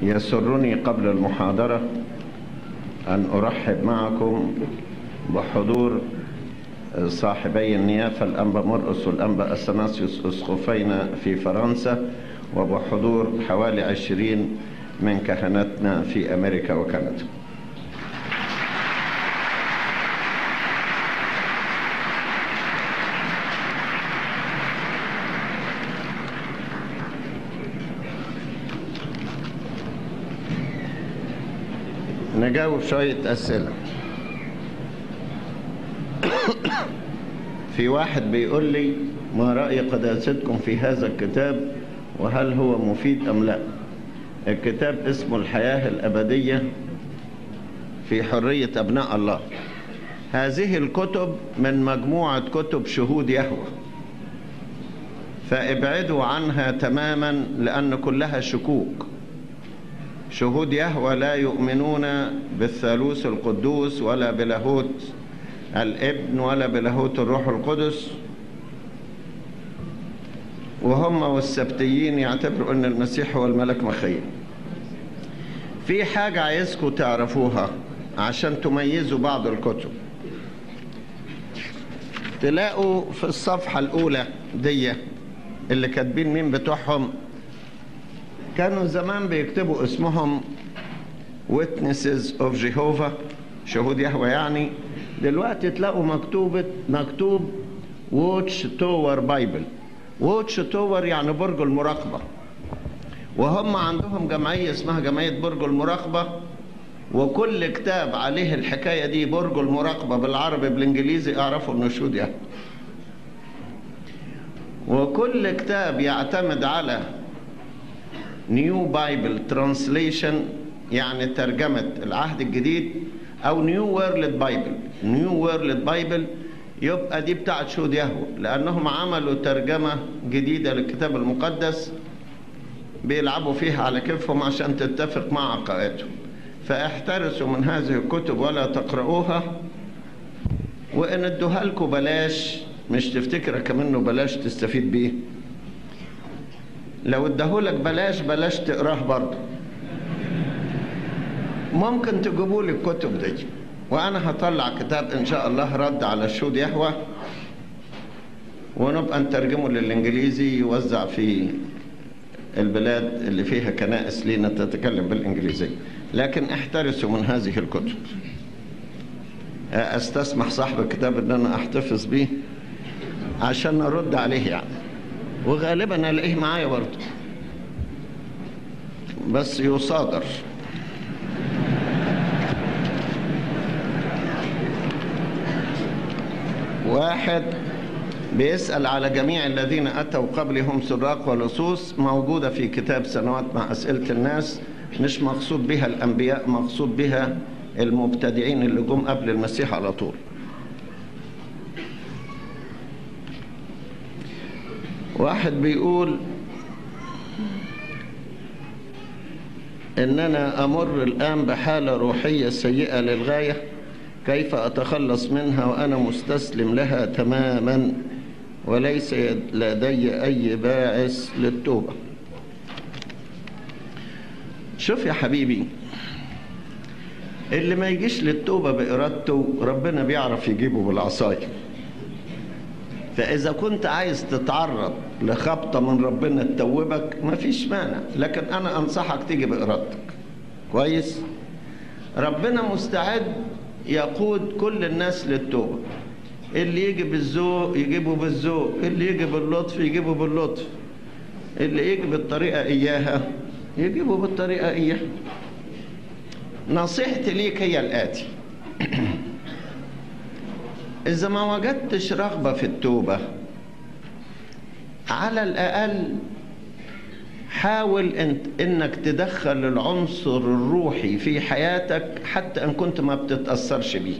يسرني قبل المحاضرة أن أرحب معكم بحضور صاحبي النيافة الأنبا مرقس والأنبا أثناسيوس أسقفين في فرنسا وبحضور حوالي عشرين من كهنتنا في أمريكا وكندا نجاوب شوية أسئلة في واحد بيقول لي ما رأي قداستكم في هذا الكتاب وهل هو مفيد أم لا الكتاب اسمه الحياة الأبدية في حرية أبناء الله هذه الكتب من مجموعة كتب شهود يهوه فابعدوا عنها تماما لأن كلها شكوك شهود يهوه لا يؤمنون بالثالوث القدوس ولا بلاهوت الابن ولا بلاهوت الروح القدس وهم والسبتيين يعتبروا ان المسيح هو الملك مخيل في حاجة عايزكم تعرفوها عشان تميزوا بعض الكتب تلاقوا في الصفحة الأولى دي اللي كاتبين مين بتوعهم كانوا زمان بيكتبوا اسمهم Witnesses of Jehovah شهود يهوه يعني دلوقتي تلاقوا مكتوبة مكتوب ووتش تور بايبل ووتش تور يعني برج المراقبة وهم عندهم جمعية اسمها جمعية برج المراقبة وكل كتاب عليه الحكاية دي برج المراقبة بالعربي بالانجليزي اعرفوا انه شهود يهوه وكل كتاب يعتمد على نيو بايبل ترانسليشن يعني ترجمة العهد الجديد أو نيو وورلد بايبل نيو وورلد بايبل يبقى دي بتاعت شهود يهوه لأنهم عملوا ترجمة جديدة للكتاب المقدس بيلعبوا فيها على كيفهم عشان تتفق مع عقائدهم فاحترسوا من هذه الكتب ولا تقرؤوها وإن ادوها لكم بلاش مش تفتكر كمنه بلاش تستفيد بيه لو اداهولك بلاش بلاش تقراه برضه ممكن تجيبوا لي الكتب دي وانا هطلع كتاب ان شاء الله رد على الشهود يهوه ونبقى نترجمه للانجليزي يوزع في البلاد اللي فيها كنائس لينا تتكلم بالانجليزيه لكن احترسوا من هذه الكتب استسمح صاحب الكتاب ان انا احتفظ به عشان ارد عليه يعني وغالبا الاقيه معايا برضه بس يصادر واحد بيسأل على جميع الذين أتوا قبلهم سراق ولصوص موجودة في كتاب سنوات مع أسئلة الناس مش مقصود بها الأنبياء مقصود بها المبتدعين اللي جم قبل المسيح على طول واحد بيقول ان انا امر الان بحاله روحيه سيئه للغايه كيف اتخلص منها وانا مستسلم لها تماما وليس لدي اي باعث للتوبه شوف يا حبيبي اللي ما يجيش للتوبه بارادته ربنا بيعرف يجيبه بالعصايه فإذا كنت عايز تتعرض لخبطة من ربنا تتوبك مفيش مانع لكن أنا أنصحك تيجي بإرادتك كويس ربنا مستعد يقود كل الناس للتوبة اللي يجي بالذوق يجيبه بالذوق اللي يجي باللطف يجيبه باللطف اللي يجي بالطريقة إياها يجيبه بالطريقة إياها نصيحتي ليك هي الآتي إذا ما وجدتش رغبة في التوبة على الأقل حاول انت انك تدخل العنصر الروحي في حياتك حتى ان كنت ما بتتأثرش بيه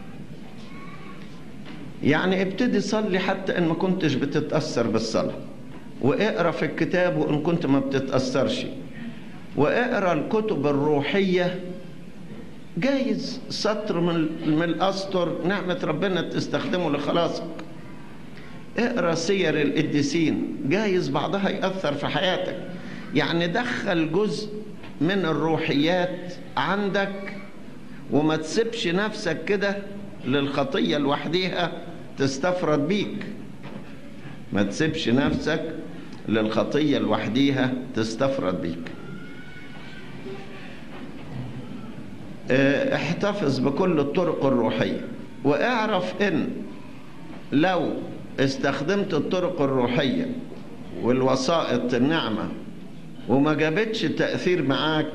يعني ابتدي صلي حتى ان ما كنتش بتتأثر بالصلاة واقرا في الكتاب وان كنت ما بتتأثرش واقرا الكتب الروحيه جايز سطر من من الاسطر نعمه ربنا تستخدمه لخلاصك اقرا سير القديسين جايز بعضها ياثر في حياتك يعني دخل جزء من الروحيات عندك وما تسيبش نفسك كده للخطية لوحديها تستفرد بيك ما تسيبش نفسك للخطية لوحديها تستفرد بيك احتفظ بكل الطرق الروحية واعرف ان لو استخدمت الطرق الروحية والوسائط النعمة وما جابتش تأثير معاك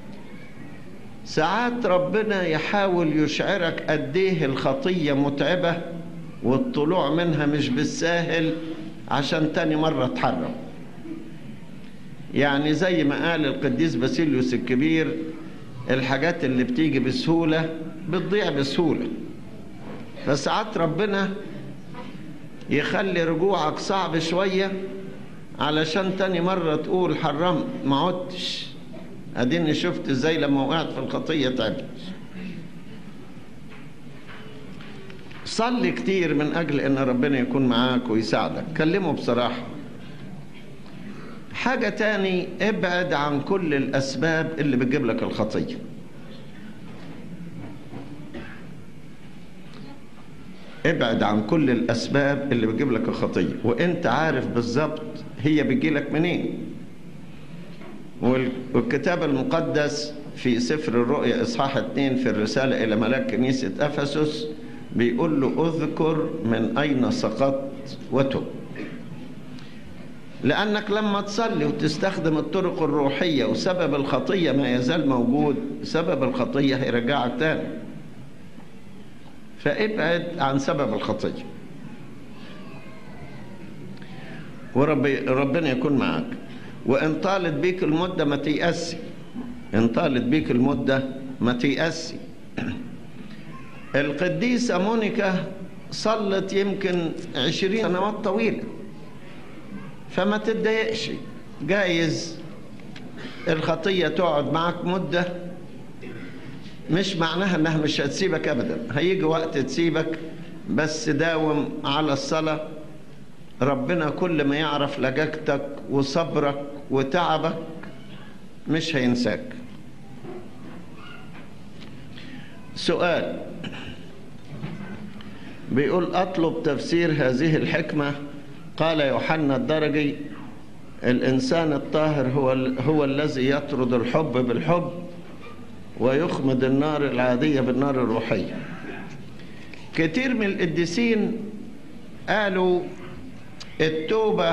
ساعات ربنا يحاول يشعرك قديه الخطية متعبة والطلوع منها مش بالساهل عشان تاني مرة تحرم يعني زي ما قال القديس باسيليوس الكبير الحاجات اللي بتيجي بسهولة بتضيع بسهولة فساعات ربنا يخلي رجوعك صعب شوية علشان تاني مرة تقول حرمت ما عدتش اديني شفت ازاي لما وقعت في الخطية تعبت صلي كتير من اجل ان ربنا يكون معاك ويساعدك كلمه بصراحة حاجة تاني ابعد عن كل الاسباب اللي بتجيب لك الخطية ابعد عن كل الاسباب اللي بتجيب لك الخطية وانت عارف بالظبط هي بتجيلك منين والكتاب المقدس في سفر الرؤيا إصحاح 2 في الرسالة إلى ملاك كنيسة أفسس بيقول له اذكر من أين سقطت وتب لأنك لما تصلي وتستخدم الطرق الروحية وسبب الخطية ما يزال موجود سبب الخطية هيرجعك تاني فابعد عن سبب الخطية وربنا يكون معك وإن طالت بيك المدة ما تيأسي إن طالت بيك المدة ما تيأسي القديسة مونيكا صلت يمكن عشرين سنوات طويلة فما تتضايقش جايز الخطية تقعد معك مدة مش معناها انها مش هتسيبك ابدا هيجي وقت تسيبك بس داوم على الصلاه ربنا كل ما يعرف لجاجتك وصبرك وتعبك مش هينساك سؤال بيقول أطلب تفسير هذه الحكمة قال يوحنا الدرجي الإنسان الطاهر هو, هو الذي يطرد الحب بالحب ويخمد النار العادية بالنار الروحية كتير من القديسين قالوا التوبة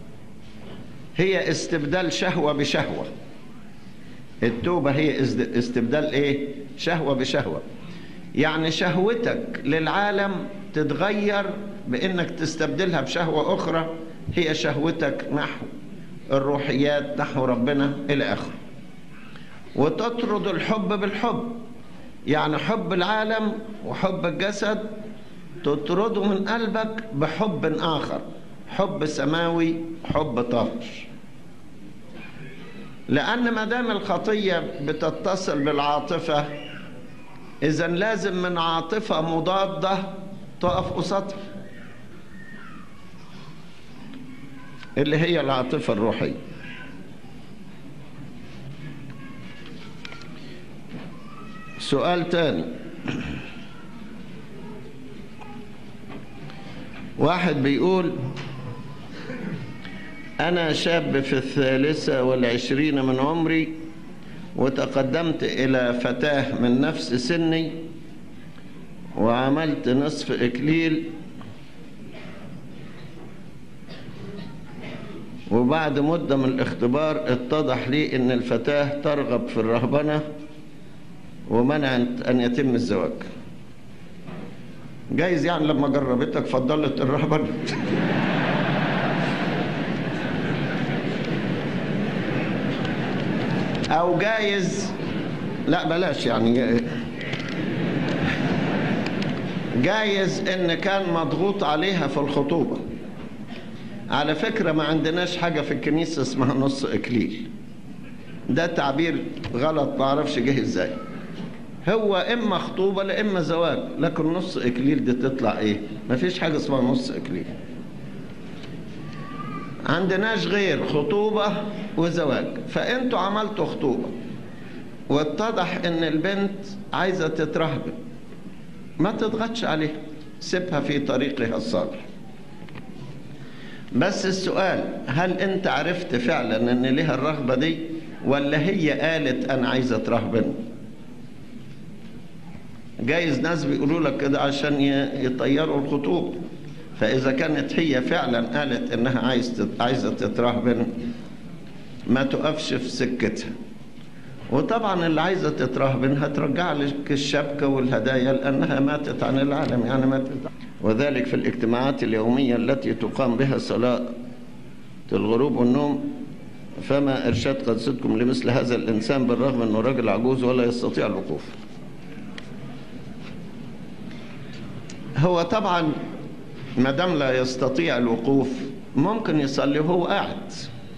هي استبدال شهوة بشهوة التوبة هي استبدال ايه شهوة بشهوة يعني شهوتك للعالم تتغير بانك تستبدلها بشهوة اخرى هي شهوتك نحو الروحيات نحو ربنا الى اخره وتطرد الحب بالحب يعني حب العالم وحب الجسد تطرده من قلبك بحب اخر حب سماوي حب طاهر لأن ما دام الخطية بتتصل بالعاطفة إذا لازم من عاطفة مضادة تقف قصادها اللي هي العاطفة الروحية سؤال تاني واحد بيقول أنا شاب في الثالثة والعشرين من عمري وتقدمت إلى فتاة من نفس سني وعملت نصف إكليل وبعد مدة من الاختبار اتضح لي أن الفتاة ترغب في الرهبنة ومنعت أن يتم الزواج جايز يعني لما جربتك فضلت الرهبنة او جايز لا بلاش يعني جايز ان كان مضغوط عليها في الخطوبة على فكرة ما عندناش حاجة في الكنيسة اسمها نص اكليل ده تعبير غلط ما اعرفش جه ازاي هو اما خطوبة لا اما زواج لكن نص اكليل دي تطلع ايه ما فيش حاجة اسمها نص اكليل عندناش غير خطوبة وزواج فانتوا عملتوا خطوبة واتضح ان البنت عايزة تترهبن ما تضغطش عليها سيبها في طريقها الصالح بس السؤال هل انت عرفت فعلا ان لها الرغبة دي ولا هي قالت انا عايزة اترهبن جايز ناس بيقولوا لك كده عشان يطيروا الخطوب فإذا كانت هي فعلا قالت إنها عايز عايزة تترهبن ما تقفش في سكتها وطبعا اللي عايزة تترهبن هترجع لك الشبكة والهدايا لأنها ماتت عن العالم يعني ماتت وذلك في الاجتماعات اليومية التي تقام بها صلاة الغروب والنوم فما إرشاد قدستكم لمثل هذا الإنسان بالرغم أنه راجل عجوز ولا يستطيع الوقوف هو طبعا ما دام لا يستطيع الوقوف ممكن يصلي وهو قاعد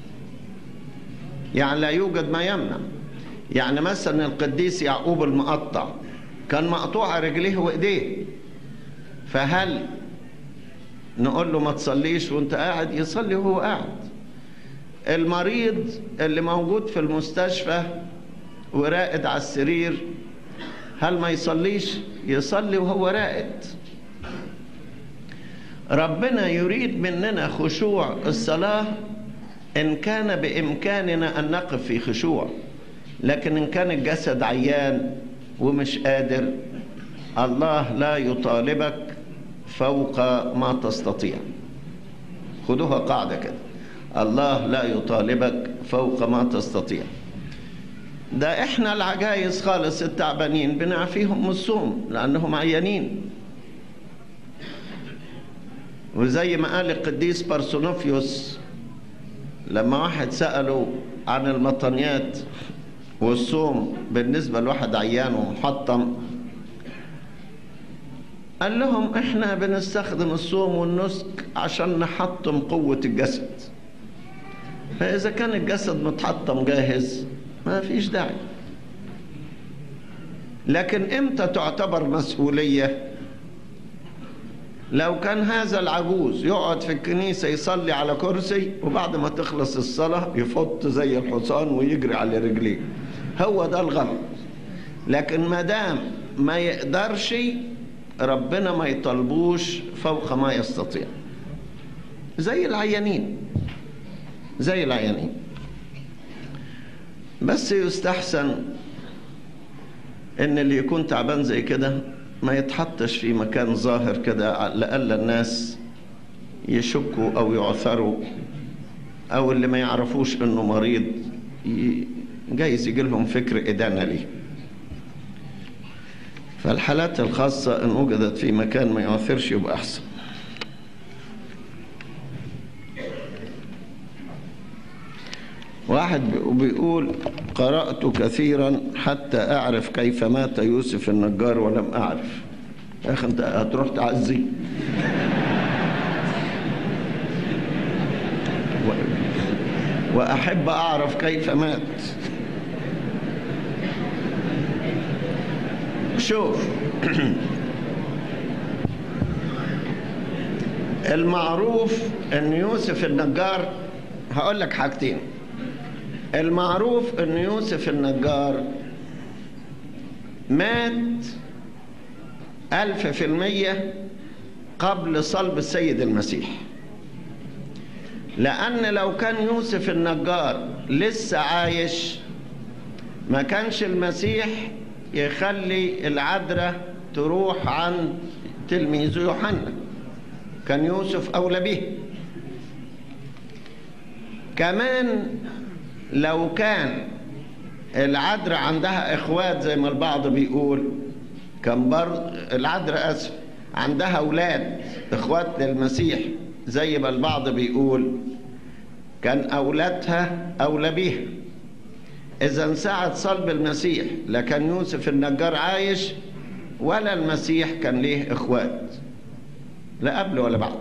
يعني لا يوجد ما يمنع يعني مثلا القديس يعقوب المقطع كان مقطوع رجليه وايديه فهل نقول له ما تصليش وانت قاعد يصلي وهو قاعد المريض اللي موجود في المستشفى وراقد على السرير هل ما يصليش يصلي وهو راقد ربنا يريد مننا خشوع الصلاة إن كان بإمكاننا أن نقف في خشوع لكن إن كان الجسد عيان ومش قادر الله لا يطالبك فوق ما تستطيع خدوها قاعدة كده الله لا يطالبك فوق ما تستطيع ده احنا العجايز خالص التعبانين بنعفيهم من الصوم لانهم عيانين وزي ما قال القديس بارسونوفيوس لما واحد سأله عن المطنيات والصوم بالنسبة لواحد عيان ومحطم قال لهم احنا بنستخدم الصوم والنسك عشان نحطم قوة الجسد فإذا كان الجسد متحطم جاهز ما فيش داعي لكن امتى تعتبر مسؤوليه لو كان هذا العجوز يقعد في الكنيسة يصلي على كرسي وبعد ما تخلص الصلاة يفط زي الحصان ويجري على رجليه هو ده الغلط لكن ما دام ما يقدرش ربنا ما يطلبوش فوق ما يستطيع زي العيانين زي العيانين بس يستحسن ان اللي يكون تعبان زي كده ما يتحطش في مكان ظاهر كده لألا الناس يشكوا أو يعثروا أو اللي ما يعرفوش إنه مريض جايز يجي لهم فكر إدانة ليه فالحالات الخاصة إن وجدت في مكان ما يعثرش يبقى أحسن واحد بيقول قرأت كثيرا حتى أعرف كيف مات يوسف النجار ولم أعرف يا أخي أنت هتروح تعزي وأحب أعرف كيف مات شوف المعروف ان يوسف النجار هقول لك حاجتين المعروف ان يوسف النجار مات ألف في المية قبل صلب السيد المسيح لأن لو كان يوسف النجار لسه عايش ما كانش المسيح يخلي العذراء تروح عن تلميذه يوحنا كان يوسف أولى به كمان لو كان العذراء عندها اخوات زي ما البعض بيقول كان برضه العذراء اسف عندها اولاد اخوات للمسيح زي ما البعض بيقول كان اولادها اولى بيها اذا ساعة صلب المسيح لا كان يوسف النجار عايش ولا المسيح كان ليه اخوات لا قبل ولا بعد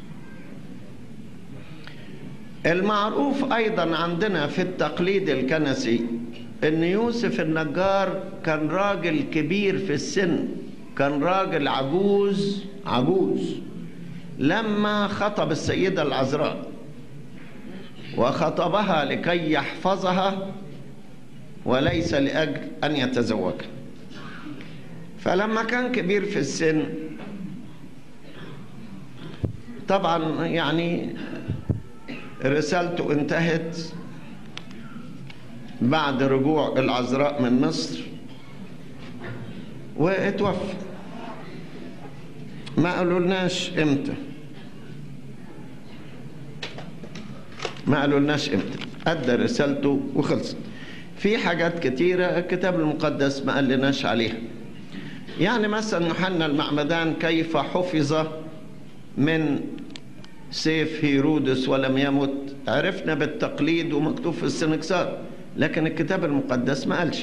المعروف ايضا عندنا في التقليد الكنسي ان يوسف النجار كان راجل كبير في السن كان راجل عجوز عجوز لما خطب السيدة العذراء وخطبها لكي يحفظها وليس لأجل أن يتزوجها فلما كان كبير في السن طبعا يعني رسالته انتهت بعد رجوع العذراء من مصر واتوفى ما قالولناش امتى ما قالولناش امتى ادى رسالته وخلصت في حاجات كتيرة الكتاب المقدس ما قالناش عليها يعني مثلا يوحنا المعمدان كيف حفظ من سيف هيرودس ولم يمت عرفنا بالتقليد ومكتوب في السنكسار لكن الكتاب المقدس ما قالش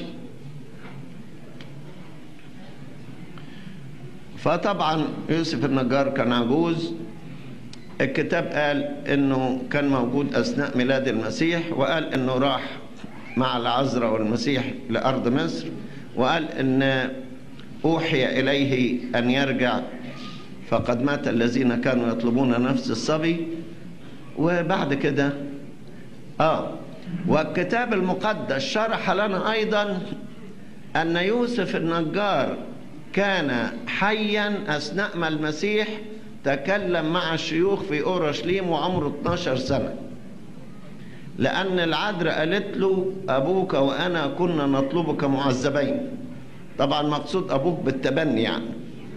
فطبعا يوسف النجار كان عجوز الكتاب قال انه كان موجود اثناء ميلاد المسيح وقال انه راح مع العذراء والمسيح لارض مصر وقال ان اوحي اليه ان يرجع فقد مات الذين كانوا يطلبون نفس الصبي وبعد كده اه والكتاب المقدس شرح لنا ايضا ان يوسف النجار كان حيا اثناء ما المسيح تكلم مع الشيوخ في اورشليم وعمره 12 سنه لان العذراء قالت له ابوك وانا كنا نطلبك معذبين طبعا مقصود ابوك بالتبني يعني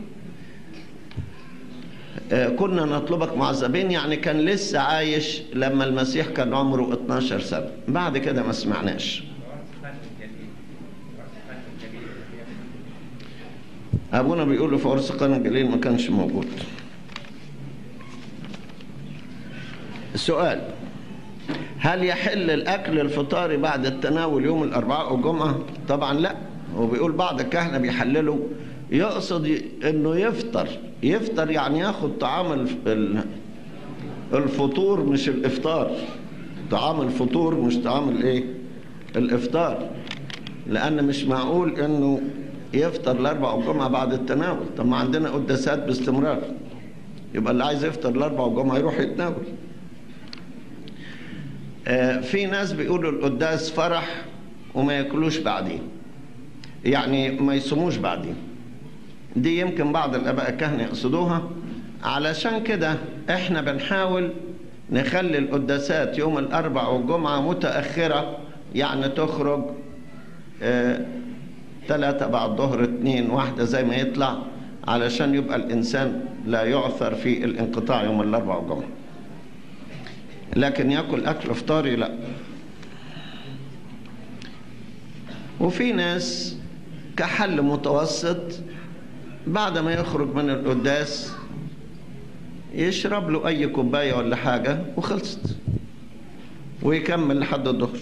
كنا نطلبك معذبين يعني كان لسه عايش لما المسيح كان عمره 12 سنة بعد كده ما سمعناش أبونا بيقول في عرس قنا الجليل ما كانش موجود السؤال هل يحل الأكل الفطاري بعد التناول يوم الأربعاء والجمعة؟ طبعا لا هو بيقول بعض الكهنة بيحللوا يقصد انه يفطر يفطر يعني ياخد طعام الفطور مش الافطار طعام الفطور مش طعام الايه الافطار لان مش معقول انه يفطر الاربع والجمعه بعد التناول طب ما عندنا قداسات باستمرار يبقى اللي عايز يفطر الاربع والجمعه يروح يتناول آه في ناس بيقولوا القداس فرح وما ياكلوش بعدين يعني ما يصوموش بعدين دي يمكن بعض الاباء الكهنه يقصدوها علشان كده احنا بنحاول نخلي القداسات يوم الاربع والجمعه متاخره يعني تخرج اه ثلاثة بعد ظهر اثنين واحدة زي ما يطلع علشان يبقى الإنسان لا يعثر في الانقطاع يوم الأربع والجمعة لكن ياكل أكل فطاري لا وفي ناس كحل متوسط بعد ما يخرج من القداس يشرب له اي كوبايه ولا حاجه وخلصت ويكمل لحد الظهر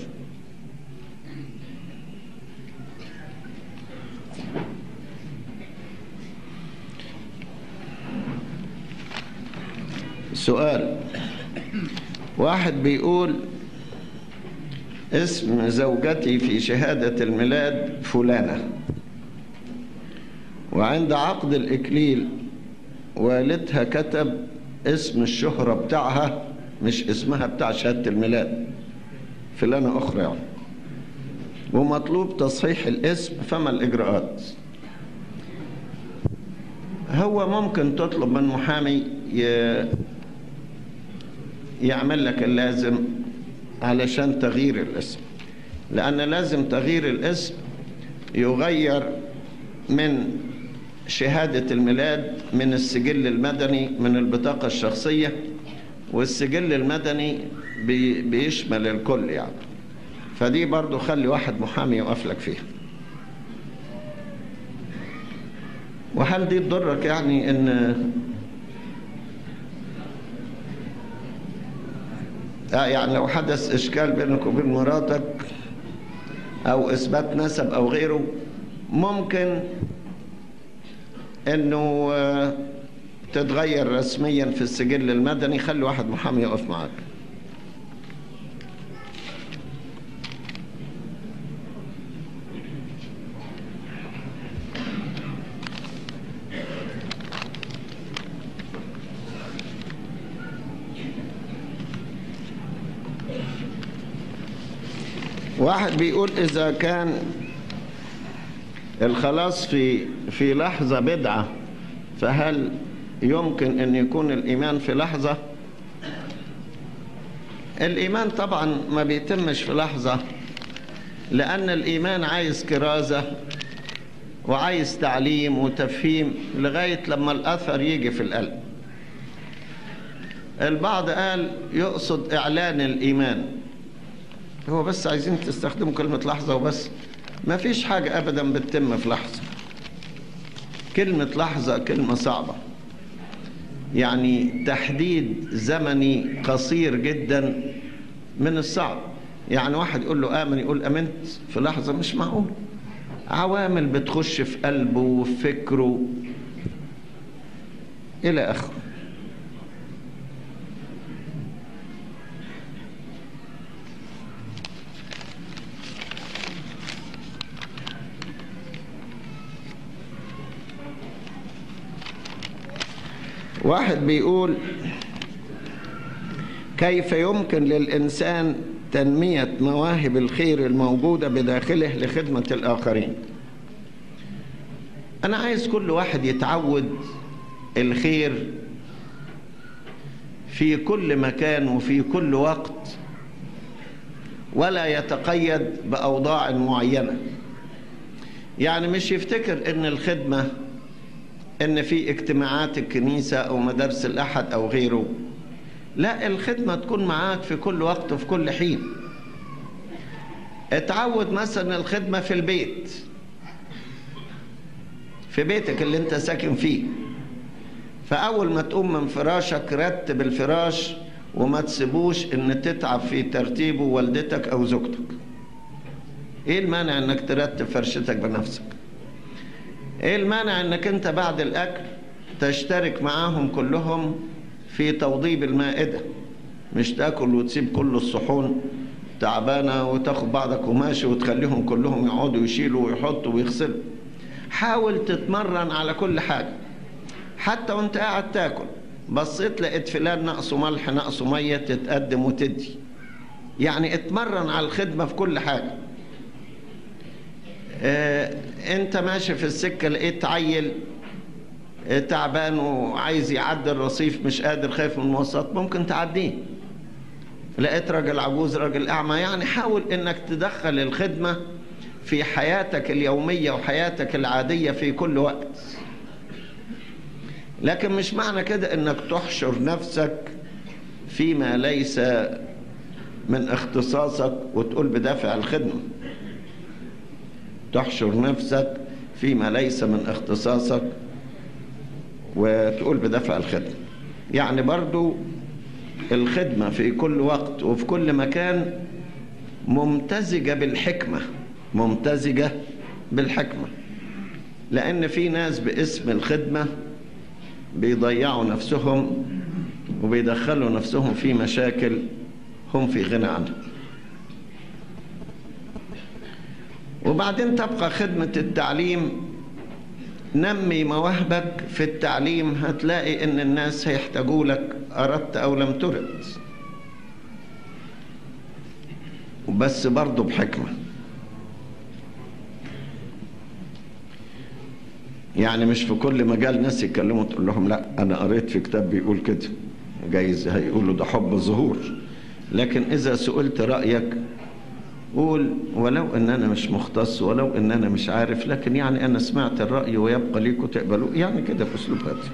سؤال واحد بيقول اسم زوجتي في شهادة الميلاد فلانة وعند عقد الإكليل والدها كتب اسم الشهرة بتاعها مش اسمها بتاع شهادة الميلاد فلانة أخرى يعني ومطلوب تصحيح الاسم فما الإجراءات هو ممكن تطلب من محامي يعمل لك اللازم علشان تغيير الاسم لأن لازم تغيير الاسم يغير من شهادة الميلاد من السجل المدني من البطاقة الشخصية والسجل المدني بي بيشمل الكل يعني فدي برضو خلي واحد محامي يوقف لك فيها وهل دي تضرك يعني ان آه يعني لو حدث اشكال بينك وبين مراتك او اثبات نسب او غيره ممكن انه تتغير رسميا في السجل المدني خلي واحد محامي يقف معاك واحد بيقول إذا كان الخلاص في في لحظة بدعة فهل يمكن أن يكون الإيمان في لحظة؟ الإيمان طبعا ما بيتمش في لحظة لأن الإيمان عايز كرازة وعايز تعليم وتفهيم لغاية لما الأثر يجي في القلب البعض قال يقصد إعلان الإيمان هو بس عايزين تستخدموا كلمة لحظة وبس ما فيش حاجة أبدا بتتم في لحظة كلمة لحظة كلمة صعبة يعني تحديد زمني قصير جدا من الصعب يعني واحد يقول له آمن يقول أمنت في لحظة مش معقول عوامل بتخش في قلبه وفي فكره إلى آخره واحد بيقول كيف يمكن للإنسان تنمية مواهب الخير الموجودة بداخله لخدمة الآخرين أنا عايز كل واحد يتعود الخير في كل مكان وفي كل وقت ولا يتقيد بأوضاع معينة يعني مش يفتكر ان الخدمة ان في اجتماعات الكنيسة او مدارس الاحد او غيره لا الخدمة تكون معاك في كل وقت وفي كل حين اتعود مثلا الخدمة في البيت في بيتك اللي انت ساكن فيه فأول ما تقوم من فراشك رتب الفراش وما تسيبوش ان تتعب في ترتيبه والدتك او زوجتك ايه المانع انك ترتب فرشتك بنفسك ايه المانع انك انت بعد الاكل تشترك معاهم كلهم في توضيب المائدة مش تاكل وتسيب كل الصحون تعبانة وتاخد بعضك وماشي وتخليهم كلهم يقعدوا يشيلوا ويحطوا ويغسلوا حاول تتمرن على كل حاجة حتى وانت قاعد تاكل بصيت لقيت فلان ناقصه ملح ناقصه مية تتقدم وتدي يعني اتمرن على الخدمة في كل حاجة اه انت ماشي في السكة لقيت عيل اه تعبان وعايز يعدي الرصيف مش قادر خايف من المواصلات ممكن تعديه لقيت راجل عجوز راجل اعمى يعني حاول انك تدخل الخدمة في حياتك اليومية وحياتك العادية في كل وقت لكن مش معنى كده انك تحشر نفسك فيما ليس من اختصاصك وتقول بدافع الخدمة تحشر نفسك فيما ليس من اختصاصك وتقول بدافع الخدمة يعني برضو الخدمة في كل وقت وفي كل مكان ممتزجة بالحكمة ممتزجة بالحكمة لأن في ناس باسم الخدمة بيضيعوا نفسهم وبيدخلوا نفسهم في مشاكل هم في غنى عنها وبعدين تبقى خدمة التعليم نمي مواهبك في التعليم هتلاقي ان الناس هيحتاجوا لك اردت او لم ترد بس برضه بحكمه يعني مش في كل مجال ناس يتكلموا تقول لهم لا انا قريت في كتاب بيقول كده جايز هيقولوا ده حب الظهور لكن اذا سئلت رايك قول ولو ان انا مش مختص ولو ان انا مش عارف لكن يعني انا سمعت الراي ويبقى ليكم تقبلوه يعني كده في اسلوب هادي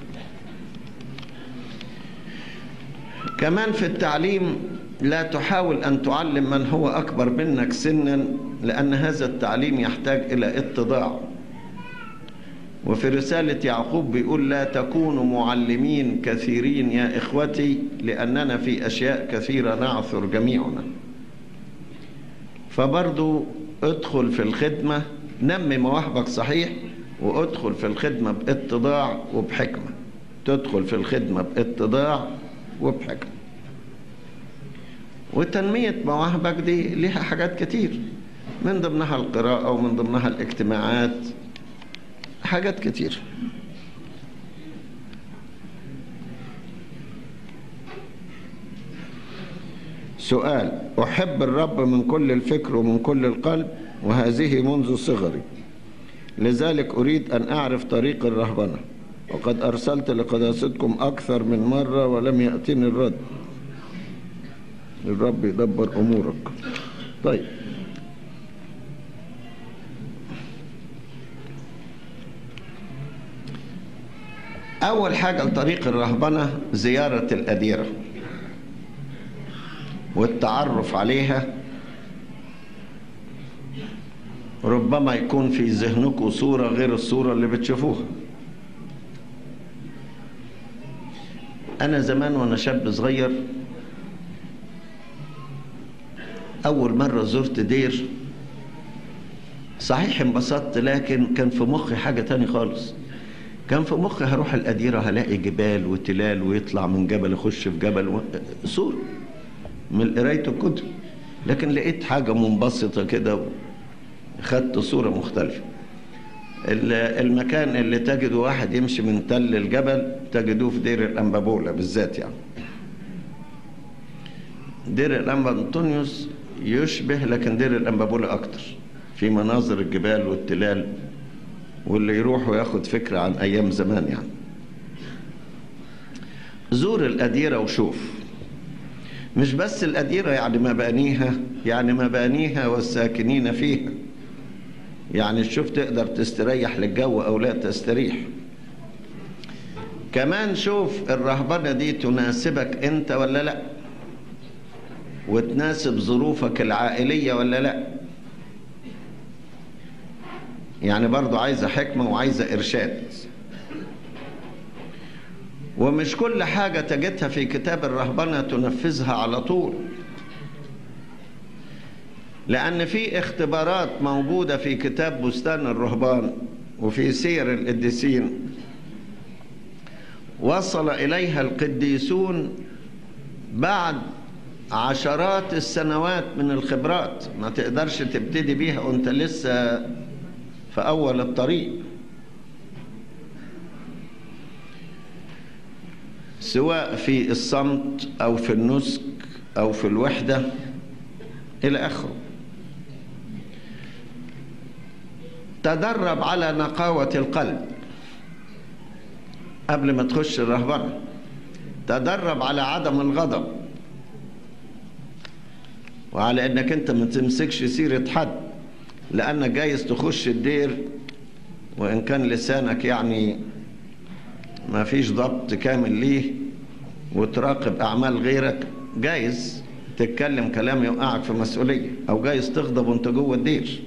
كمان في التعليم لا تحاول ان تعلم من هو اكبر منك سنا لان هذا التعليم يحتاج الى اتضاع وفي رسالة يعقوب بيقول لا تكونوا معلمين كثيرين يا إخوتي لأننا في أشياء كثيرة نعثر جميعنا فبرضو ادخل في الخدمة نمي مواهبك صحيح وادخل في الخدمة باتضاع وبحكمة تدخل في الخدمة باتضاع وبحكمة وتنمية مواهبك دي لها حاجات كتير من ضمنها القراءة ومن ضمنها الاجتماعات حاجات كتير سؤال أحب الرب من كل الفكر ومن كل القلب وهذه منذ صغري لذلك أريد أن أعرف طريق الرهبنة وقد أرسلت لقداستكم أكثر من مرة ولم يأتني الرد الرب يدبر أمورك طيب أول حاجة لطريق الرهبنة زيارة الأديرة والتعرف عليها ربما يكون في ذهنكم صورة غير الصورة اللي بتشوفوها أنا زمان وأنا شاب صغير أول مرة زرت دير صحيح انبسطت لكن كان في مخي حاجة تاني خالص كان في مخي هروح الأديرة هلاقي جبال وتلال ويطلع من جبل يخش في جبل و... صورة من قراية الكتب لكن لقيت حاجة منبسطة كده خدت صورة مختلفة المكان اللي تجد واحد يمشي من تل الجبل تجدوه في دير الأنبابولة بالذات يعني دير الأنبا أنطونيوس يشبه لكن دير الأنبابولة أكتر في مناظر الجبال والتلال واللي يروح وياخد فكرة عن أيام زمان يعني زور الأديرة وشوف مش بس الأديرة يعني مبانيها يعني مبانيها والساكنين فيها يعني شوف تقدر تستريح للجو أو لا تستريح كمان شوف الرهبنة دي تناسبك أنت ولا لا وتناسب ظروفك العائلية ولا لا يعني برضو عايزة حكمة وعايزة إرشاد ومش كل حاجة تجدها في كتاب الرهبنة تنفذها على طول لأن في اختبارات موجودة في كتاب بستان الرهبان وفي سير القديسين وصل إليها القديسون بعد عشرات السنوات من الخبرات ما تقدرش تبتدي بيها وانت لسه في أول الطريق سواء في الصمت أو في النسك أو في الوحدة إلى آخره تدرب على نقاوة القلب قبل ما تخش الرهبنة تدرب على عدم الغضب وعلى انك انت ما تمسكش سيرة حد لانك جايز تخش الدير وان كان لسانك يعني ما فيش ضبط كامل ليه وتراقب اعمال غيرك جايز تتكلم كلام يوقعك في مسؤولية او جايز تغضب وانت جوه الدير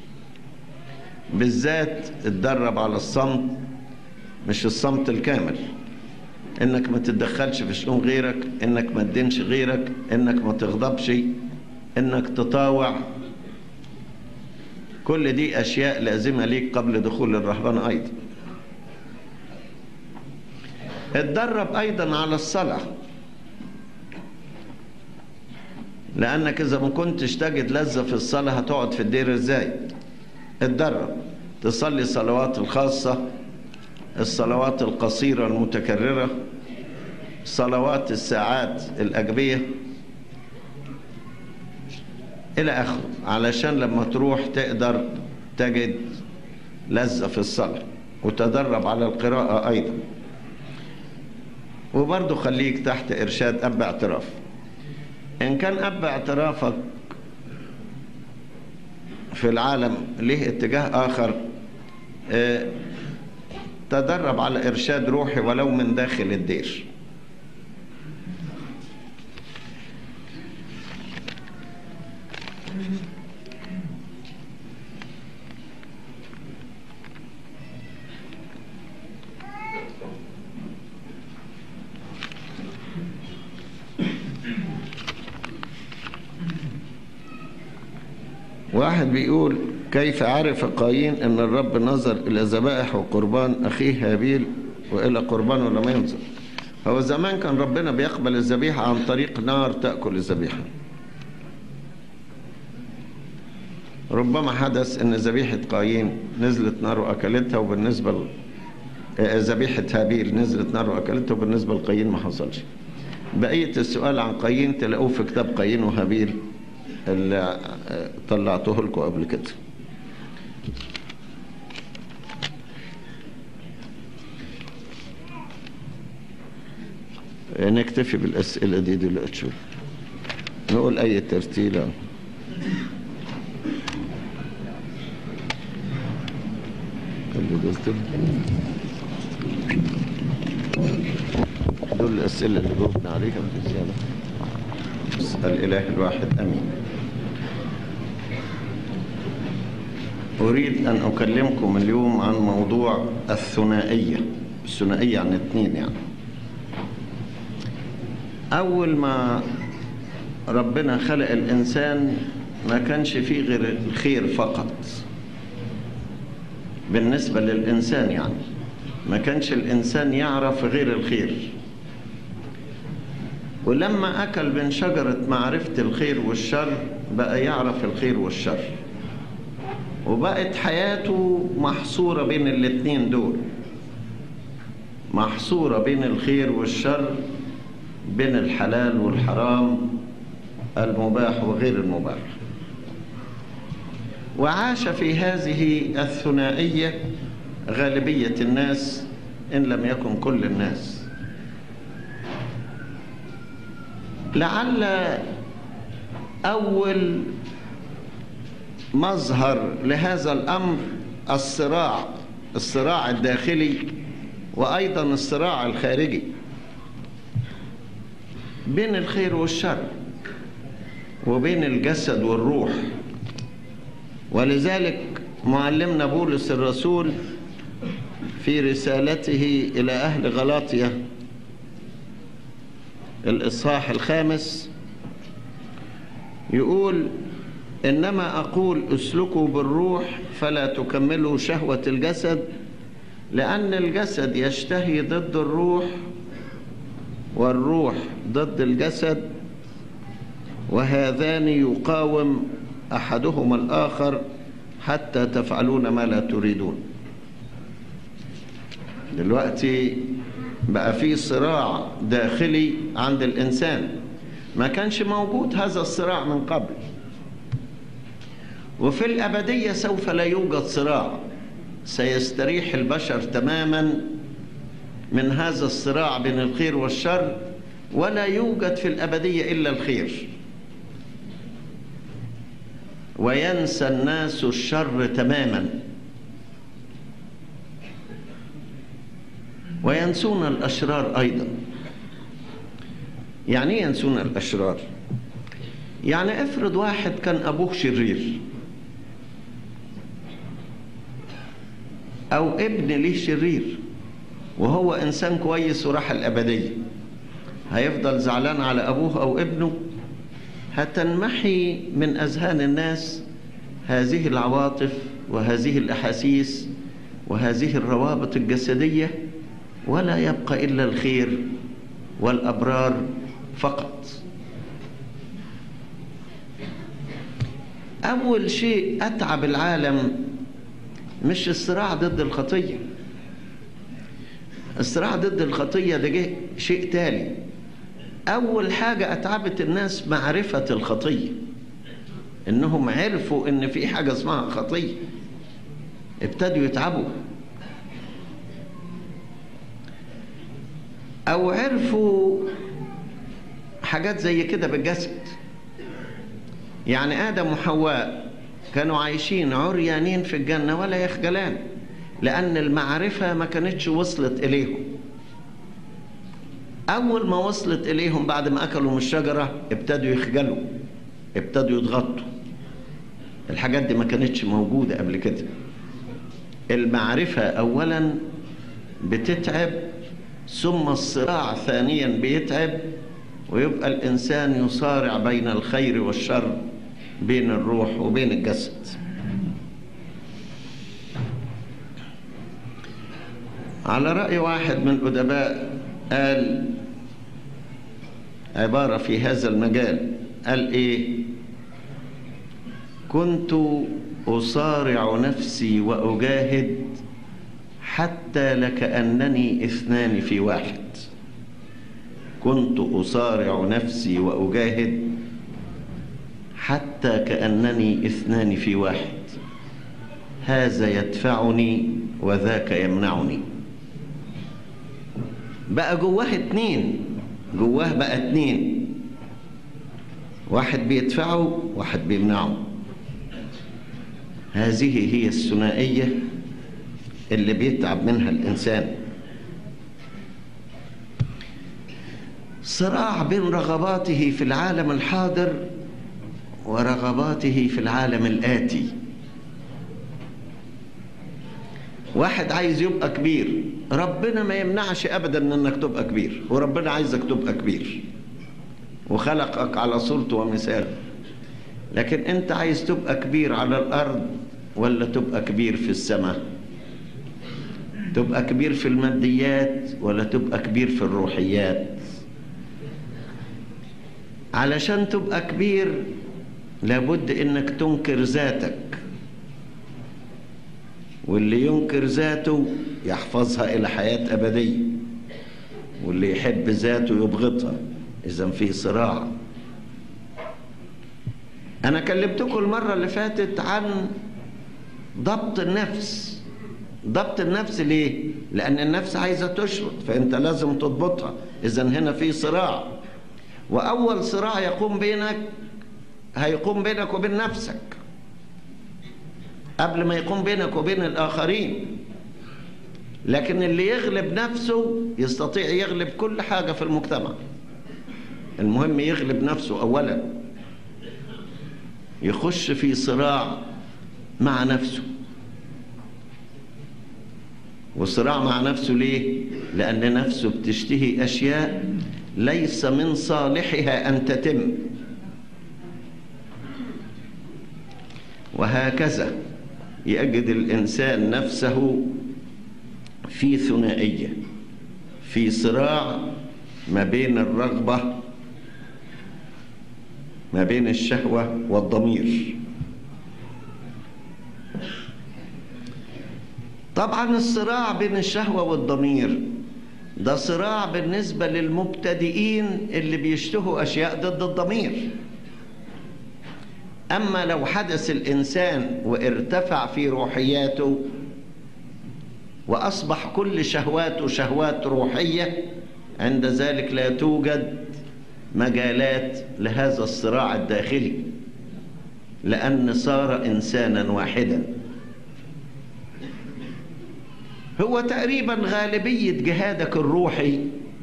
بالذات اتدرب على الصمت مش الصمت الكامل انك ما تتدخلش في شؤون غيرك انك ما تدينش غيرك انك ما تغضبش انك تطاوع كل دي اشياء لازمه ليك قبل دخول الرهبنه ايضا اتدرب ايضا على الصلاه لانك اذا ما كنتش تجد لذه في الصلاه هتقعد في الدير ازاي اتدرب تصلي الصلوات الخاصه الصلوات القصيره المتكرره صلوات الساعات الاجبيه إلى آخره علشان لما تروح تقدر تجد لذة في الصلاة وتدرب على القراءة أيضا وبرضه خليك تحت إرشاد أب اعتراف إن كان أب اعترافك في العالم له اتجاه آخر اه تدرب على إرشاد روحي ولو من داخل الدير واحد بيقول كيف عرف قايين ان الرب نظر الى ذبائح وقربان اخيه هابيل والى قربانه لم ينظر هو زمان كان ربنا بيقبل الذبيحة عن طريق نار تأكل الذبيحة ربما حدث ان ذبيحة قايين نزلت نار واكلتها وبالنسبة ذبيحة هابيل نزلت نار واكلتها وبالنسبة لقايين ما حصلش بقية السؤال عن قايين تلاقوه في كتاب قايين وهابيل اللي طلعته لكم قبل كده نكتفي بالأسئلة دي دلوقتي شوي نقول أي ترتيلة اللي دول دول الأسئلة اللي جاوبنا عليها بزيادة اسأل إله الواحد أمين أريد أن أكلمكم اليوم عن موضوع الثنائية الثنائية عن اثنين يعني أول ما ربنا خلق الإنسان ما كانش فيه غير الخير فقط بالنسبة للإنسان يعني ما كانش الإنسان يعرف غير الخير ولما أكل من شجرة معرفة الخير والشر بقى يعرف الخير والشر وبقت حياته محصورة بين الاتنين دول محصورة بين الخير والشر بين الحلال والحرام المباح وغير المباح وعاش في هذه الثنائية غالبية الناس إن لم يكن كل الناس لعل أول مظهر لهذا الأمر الصراع الصراع الداخلي وأيضا الصراع الخارجي بين الخير والشر وبين الجسد والروح ولذلك معلمنا بولس الرسول في رسالته إلى أهل غلاطية الإصحاح الخامس يقول إنما أقول اسلكوا بالروح فلا تكملوا شهوة الجسد لأن الجسد يشتهي ضد الروح والروح ضد الجسد وهذان يقاوم أحدهما الآخر حتى تفعلون ما لا تريدون دلوقتي بقى في صراع داخلي عند الإنسان ما كانش موجود هذا الصراع من قبل وفي الأبدية سوف لا يوجد صراع سيستريح البشر تماما من هذا الصراع بين الخير والشر ولا يوجد في الأبدية إلا الخير وينسى الناس الشر تماما وينسون الأشرار أيضا يعني ايه ينسون الأشرار يعني افرض واحد كان أبوه شرير أو ابن ليه شرير وهو إنسان كويس وراح الأبدية هيفضل زعلان على أبوه أو ابنه هتنمحي من أذهان الناس هذه العواطف وهذه الأحاسيس وهذه الروابط الجسدية ولا يبقى إلا الخير والأبرار فقط أول شيء أتعب العالم مش الصراع ضد الخطية الصراع ضد الخطية ده جه شيء تالي أول حاجة أتعبت الناس معرفة الخطية إنهم عرفوا إن في حاجة اسمها خطية ابتدوا يتعبوا أو عرفوا حاجات زي كده بالجسد يعني آدم وحواء كانوا عايشين عريانين في الجنة ولا يخجلان لأن المعرفة ما كانتش وصلت إليهم أول ما وصلت إليهم بعد ما أكلوا من الشجرة ابتدوا يخجلوا ابتدوا يضغطوا الحاجات دي ما كانتش موجودة قبل كده المعرفة أولا بتتعب ثم الصراع ثانيا بيتعب ويبقى الإنسان يصارع بين الخير والشر بين الروح وبين الجسد على رأي واحد من الأدباء قال عبارة في هذا المجال قال إيه كنت أصارع نفسي وأجاهد حتى لكأنني اثنان في واحد كنت أصارع نفسي وأجاهد حتى كأنني اثنان في واحد هذا يدفعني وذاك يمنعني بقى جواه اتنين جواه بقى اتنين واحد بيدفعه واحد بيمنعه هذه هي الثنائية اللي بيتعب منها الإنسان صراع بين رغباته في العالم الحاضر ورغباته في العالم الآتي واحد عايز يبقى كبير ربنا ما يمنعش ابدا انك تبقى كبير وربنا عايزك تبقى كبير وخلقك على صورته ومثاله لكن انت عايز تبقى كبير على الارض ولا تبقى كبير في السماء تبقى كبير في الماديات ولا تبقى كبير في الروحيات علشان تبقى كبير لابد انك تنكر ذاتك واللي ينكر ذاته يحفظها إلى حياة أبدية واللي يحب ذاته يبغضها إذا في صراع أنا كلمتكم المرة اللي فاتت عن ضبط النفس ضبط النفس ليه؟ لأن النفس عايزة تشرط فأنت لازم تضبطها إذا هنا في صراع وأول صراع يقوم بينك هيقوم بينك وبين نفسك قبل ما يقوم بينك وبين الآخرين لكن اللي يغلب نفسه يستطيع يغلب كل حاجة في المجتمع المهم يغلب نفسه أولا يخش في صراع مع نفسه وصراع مع نفسه ليه؟ لأن نفسه بتشتهي أشياء ليس من صالحها أن تتم وهكذا يجد الإنسان نفسه في ثنائية في صراع ما بين الرغبة ما بين الشهوة والضمير طبعا الصراع بين الشهوة والضمير ده صراع بالنسبة للمبتدئين اللي بيشتهوا أشياء ضد الضمير أما لو حدث الإنسان وارتفع في روحياته وأصبح كل شهواته شهوات روحية عند ذلك لا توجد مجالات لهذا الصراع الداخلي لأن صار إنسانا واحدا هو تقريبا غالبية جهادك الروحي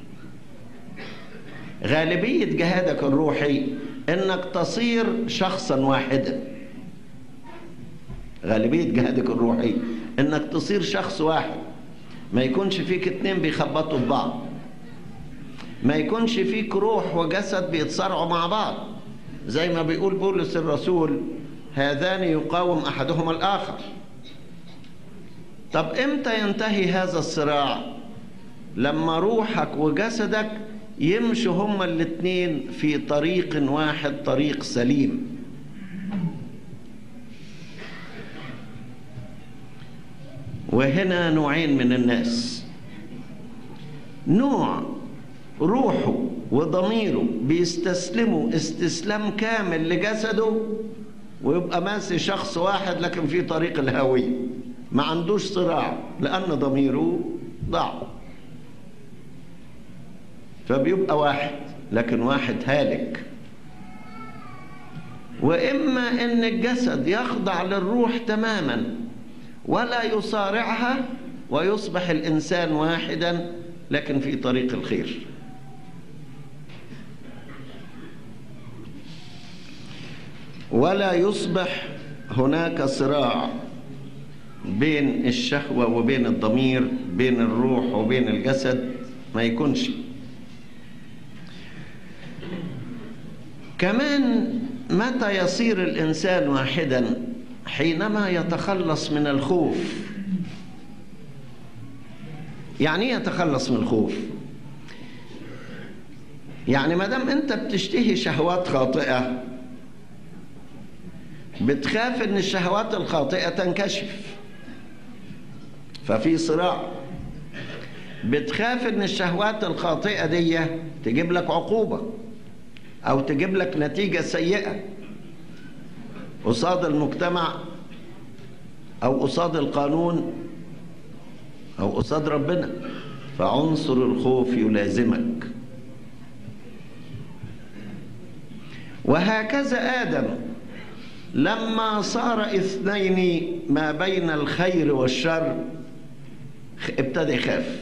غالبية جهادك الروحي انك تصير شخصا واحدا غالبية جهادك الروحي انك تصير شخص واحد ما يكونش فيك اتنين بيخبطوا في بعض ما يكونش فيك روح وجسد بيتصارعوا مع بعض زي ما بيقول بولس الرسول هذان يقاوم احدهما الاخر طب امتى ينتهي هذا الصراع لما روحك وجسدك يمشوا هما الاثنين في طريق واحد طريق سليم وهنا نوعين من الناس نوع روحه وضميره بيستسلموا استسلام كامل لجسده ويبقى ماشي شخص واحد لكن في طريق الهوية ما عندوش صراع لأن ضميره ضعف فبيبقى واحد لكن واحد هالك واما ان الجسد يخضع للروح تماما ولا يصارعها ويصبح الانسان واحدا لكن في طريق الخير ولا يصبح هناك صراع بين الشهوه وبين الضمير بين الروح وبين الجسد ما يكونش كمان متى يصير الانسان واحدا حينما يتخلص من الخوف يعني ايه يتخلص من الخوف يعني ما دام انت بتشتهي شهوات خاطئه بتخاف ان الشهوات الخاطئه تنكشف ففي صراع بتخاف ان الشهوات الخاطئة دي تجيب لك عقوبة او تجيب لك نتيجة سيئة قصاد المجتمع او قصاد القانون او قصاد ربنا فعنصر الخوف يلازمك وهكذا ادم لما صار اثنين ما بين الخير والشر ابتدى يخاف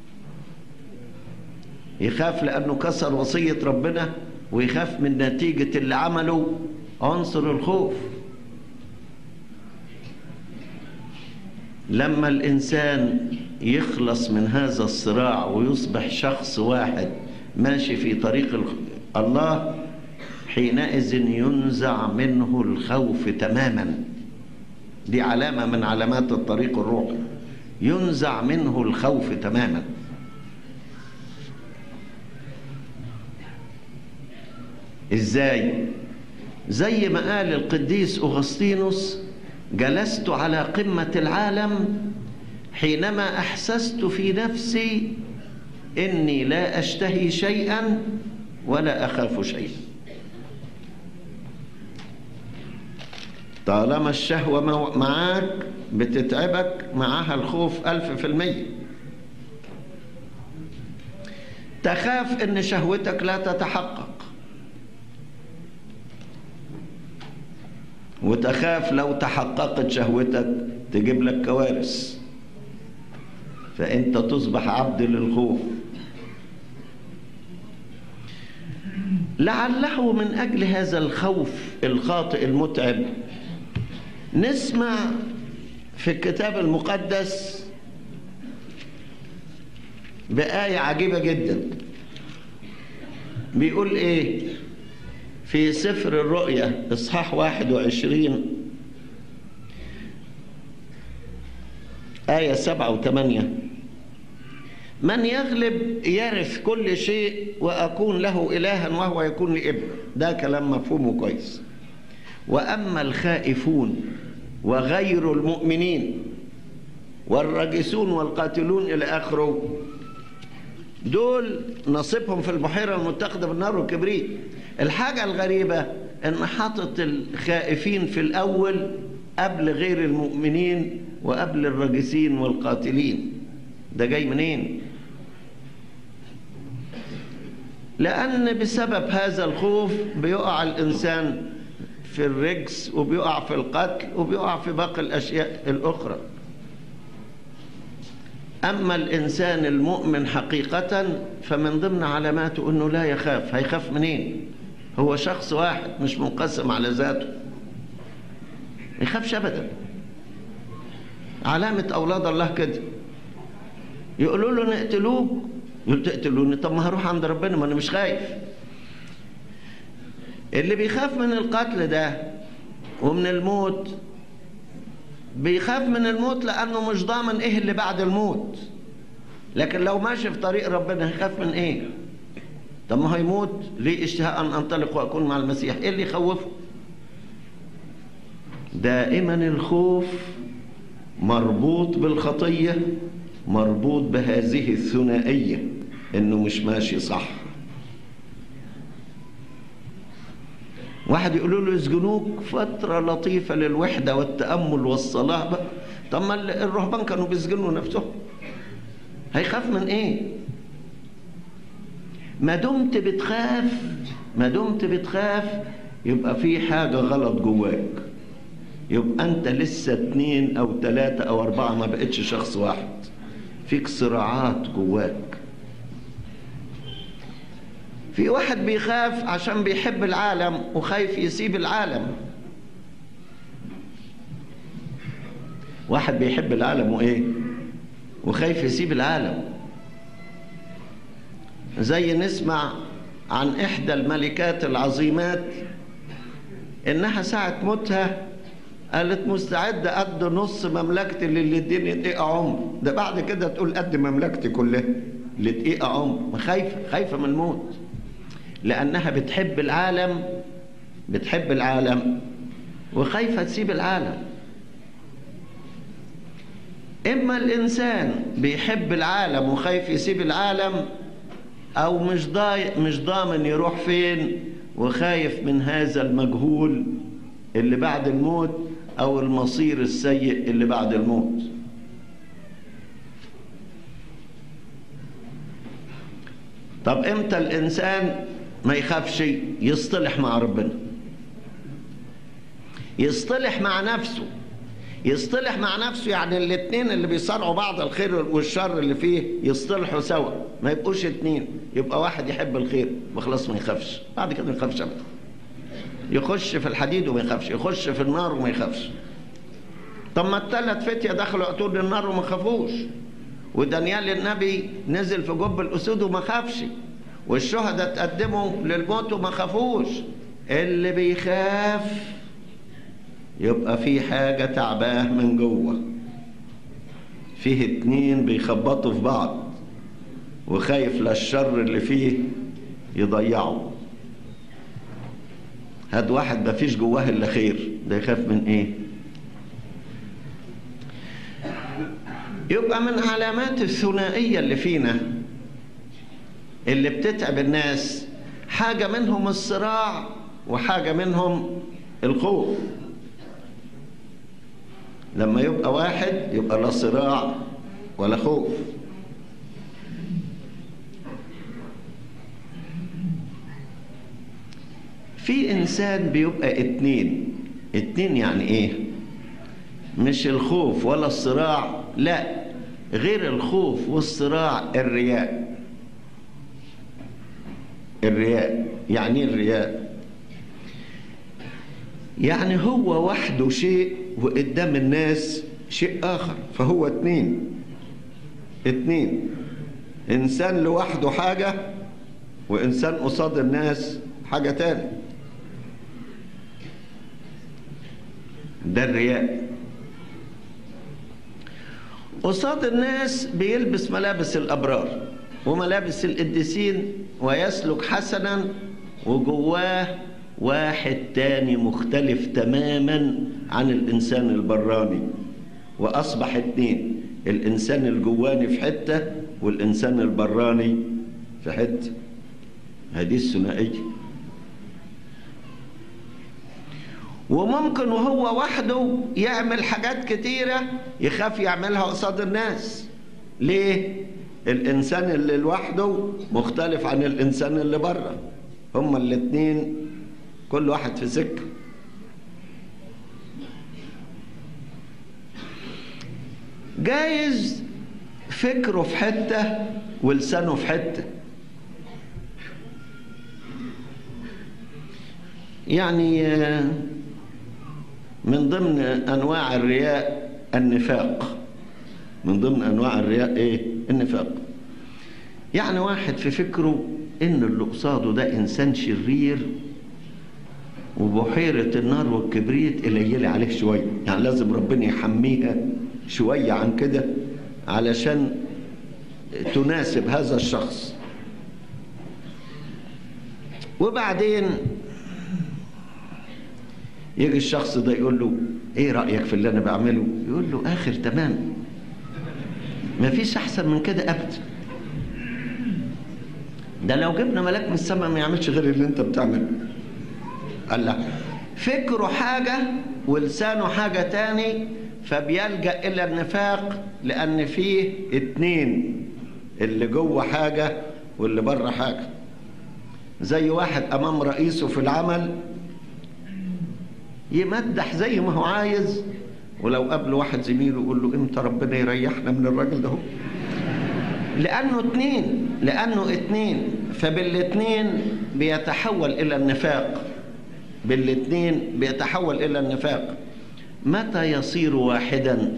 يخاف لانه كسر وصيه ربنا ويخاف من نتيجه اللي عمله عنصر الخوف لما الانسان يخلص من هذا الصراع ويصبح شخص واحد ماشي في طريق الله حينئذ ينزع منه الخوف تماما دي علامه من علامات الطريق الروحي ينزع منه الخوف تماما ازاي زي ما قال القديس اغسطينوس جلست على قمه العالم حينما احسست في نفسي اني لا اشتهي شيئا ولا اخاف شيئا طالما الشهوه معاك بتتعبك معاها الخوف ألف في المية تخاف ان شهوتك لا تتحقق وتخاف لو تحققت شهوتك تجيب لك كوارث فانت تصبح عبد للخوف لعله من اجل هذا الخوف الخاطئ المتعب نسمع في الكتاب المقدس بآية عجيبة جدا بيقول ايه في سفر الرؤيا اصحاح 21 آية سبعة وثمانية من يغلب يرث كل شيء وأكون له إلها وهو يكون لي ابن ده كلام مفهومه كويس وأما الخائفون وغير المؤمنين والراجسون والقاتلون إلى آخره دول نصيبهم في البحيرة المتخذة بالنار والكبريت الحاجة الغريبة ان حاطط الخائفين في الاول قبل غير المؤمنين وقبل الراجسين والقاتلين ده جاي منين لان بسبب هذا الخوف بيقع الانسان في الرجس وبيقع في القتل وبيقع في باقي الاشياء الاخرى اما الانسان المؤمن حقيقه فمن ضمن علاماته انه لا يخاف هيخاف منين هو شخص واحد مش منقسم على ذاته ما يخافش ابدا علامة أولاد الله كده يقولوا له نقتلوك يقول تقتلوني طب ما هروح عند ربنا ما أنا مش خايف اللي بيخاف من القتل ده ومن الموت بيخاف من الموت لأنه مش ضامن إيه اللي بعد الموت لكن لو ماشي في طريق ربنا هيخاف من إيه طب ما هيموت ليه اشتهاء ان انطلق واكون مع المسيح ايه اللي يخوفه دائما الخوف مربوط بالخطيه مربوط بهذه الثنائيه انه مش ماشي صح واحد يقولوا له يسجنوك فترة لطيفة للوحدة والتأمل والصلاة بقى طب ما الرهبان كانوا بيسجنوا نفسهم هيخاف من ايه ما دمت بتخاف ما دمت بتخاف يبقى في حاجة غلط جواك يبقى أنت لسه اتنين أو تلاتة أو أربعة ما بقتش شخص واحد فيك صراعات جواك في واحد بيخاف عشان بيحب العالم وخايف يسيب العالم واحد بيحب العالم وإيه وخايف يسيب العالم زي نسمع عن إحدى الملكات العظيمات إنها ساعة موتها قالت مستعدة قد نص مملكتي اللي اديني دقيقة عمر ده بعد كده تقول قد مملكتي كلها لدقيقة عمر خايفة خايفة من الموت لأنها بتحب العالم بتحب العالم وخايفة تسيب العالم إما الإنسان بيحب العالم وخايف يسيب العالم أو مش ضايق مش ضامن يروح فين وخايف من هذا المجهول اللي بعد الموت أو المصير السيء اللي بعد الموت طب امتى الانسان ما يخافش يصطلح مع ربنا يصطلح مع نفسه يصطلح مع نفسه يعني الاثنين اللي بيصارعوا بعض الخير والشر اللي فيه يصطلحوا سوا ما يبقوش اتنين يبقى واحد يحب الخير وخلاص ما يخافش بعد كده ما يخافش ابدا يخش في الحديد وما يخافش يخش في النار وما يخافش طب ما الثلاث فتية دخلوا عطور النار وما خافوش ودانيال النبي نزل في جب الأسود وما خافش والشهداء تقدموا للموت وما خافوش اللي بيخاف يبقى في حاجة تعباه من جوه فيه اتنين بيخبطوا في بعض وخايف للشر اللي فيه يضيعه هاد واحد مفيش جواه الا خير ده يخاف من ايه يبقى من علامات الثنائية اللي فينا اللي بتتعب الناس حاجة منهم الصراع وحاجة منهم الخوف لما يبقى واحد يبقى لا صراع ولا خوف في انسان بيبقى اتنين اتنين يعني ايه مش الخوف ولا الصراع لا غير الخوف والصراع الرياء الرياء يعني الرياء يعني هو وحده شيء وقدام الناس شيء آخر فهو اتنين اتنين إنسان لوحده حاجة وإنسان قصاد الناس حاجة تاني ده الرياء قصاد الناس بيلبس ملابس الأبرار وملابس القديسين ويسلك حسنا وجواه واحد تاني مختلف تماما عن الإنسان البراني وأصبح اتنين الإنسان الجواني في حتة والإنسان البراني في حتة هذه الثنائية وممكن وهو وحده يعمل حاجات كتيرة يخاف يعملها قصاد الناس ليه؟ الإنسان اللي لوحده مختلف عن الإنسان اللي بره هما الاتنين كل واحد في سكة جايز فكره في حتة ولسانه في حتة يعني من ضمن أنواع الرياء النفاق من ضمن أنواع الرياء إيه؟ النفاق يعني واحد في فكره إن اللي قصاده ده إنسان شرير وبحيرة النار والكبريت قليلة عليه شوية يعني لازم ربنا يحميها شوية عن كده علشان تناسب هذا الشخص وبعدين يجي الشخص ده يقول له ايه رأيك في اللي انا بعمله يقول له اخر تمام مفيش احسن من كده ابدا ده لو جبنا ملاك من السماء ما يعملش غير اللي انت بتعمله قال لا فكره حاجة ولسانه حاجة تاني فبيلجأ إلى النفاق لأن فيه اتنين اللي جوه حاجة واللي بره حاجة زي واحد أمام رئيسه في العمل يمدح زي ما هو عايز ولو قابل واحد زميله يقول له امتى ربنا يريحنا من الراجل ده لأنه اتنين لأنه اتنين فبالاتنين بيتحول إلى النفاق بالاتنين بيتحول إلى النفاق متى يصير واحدا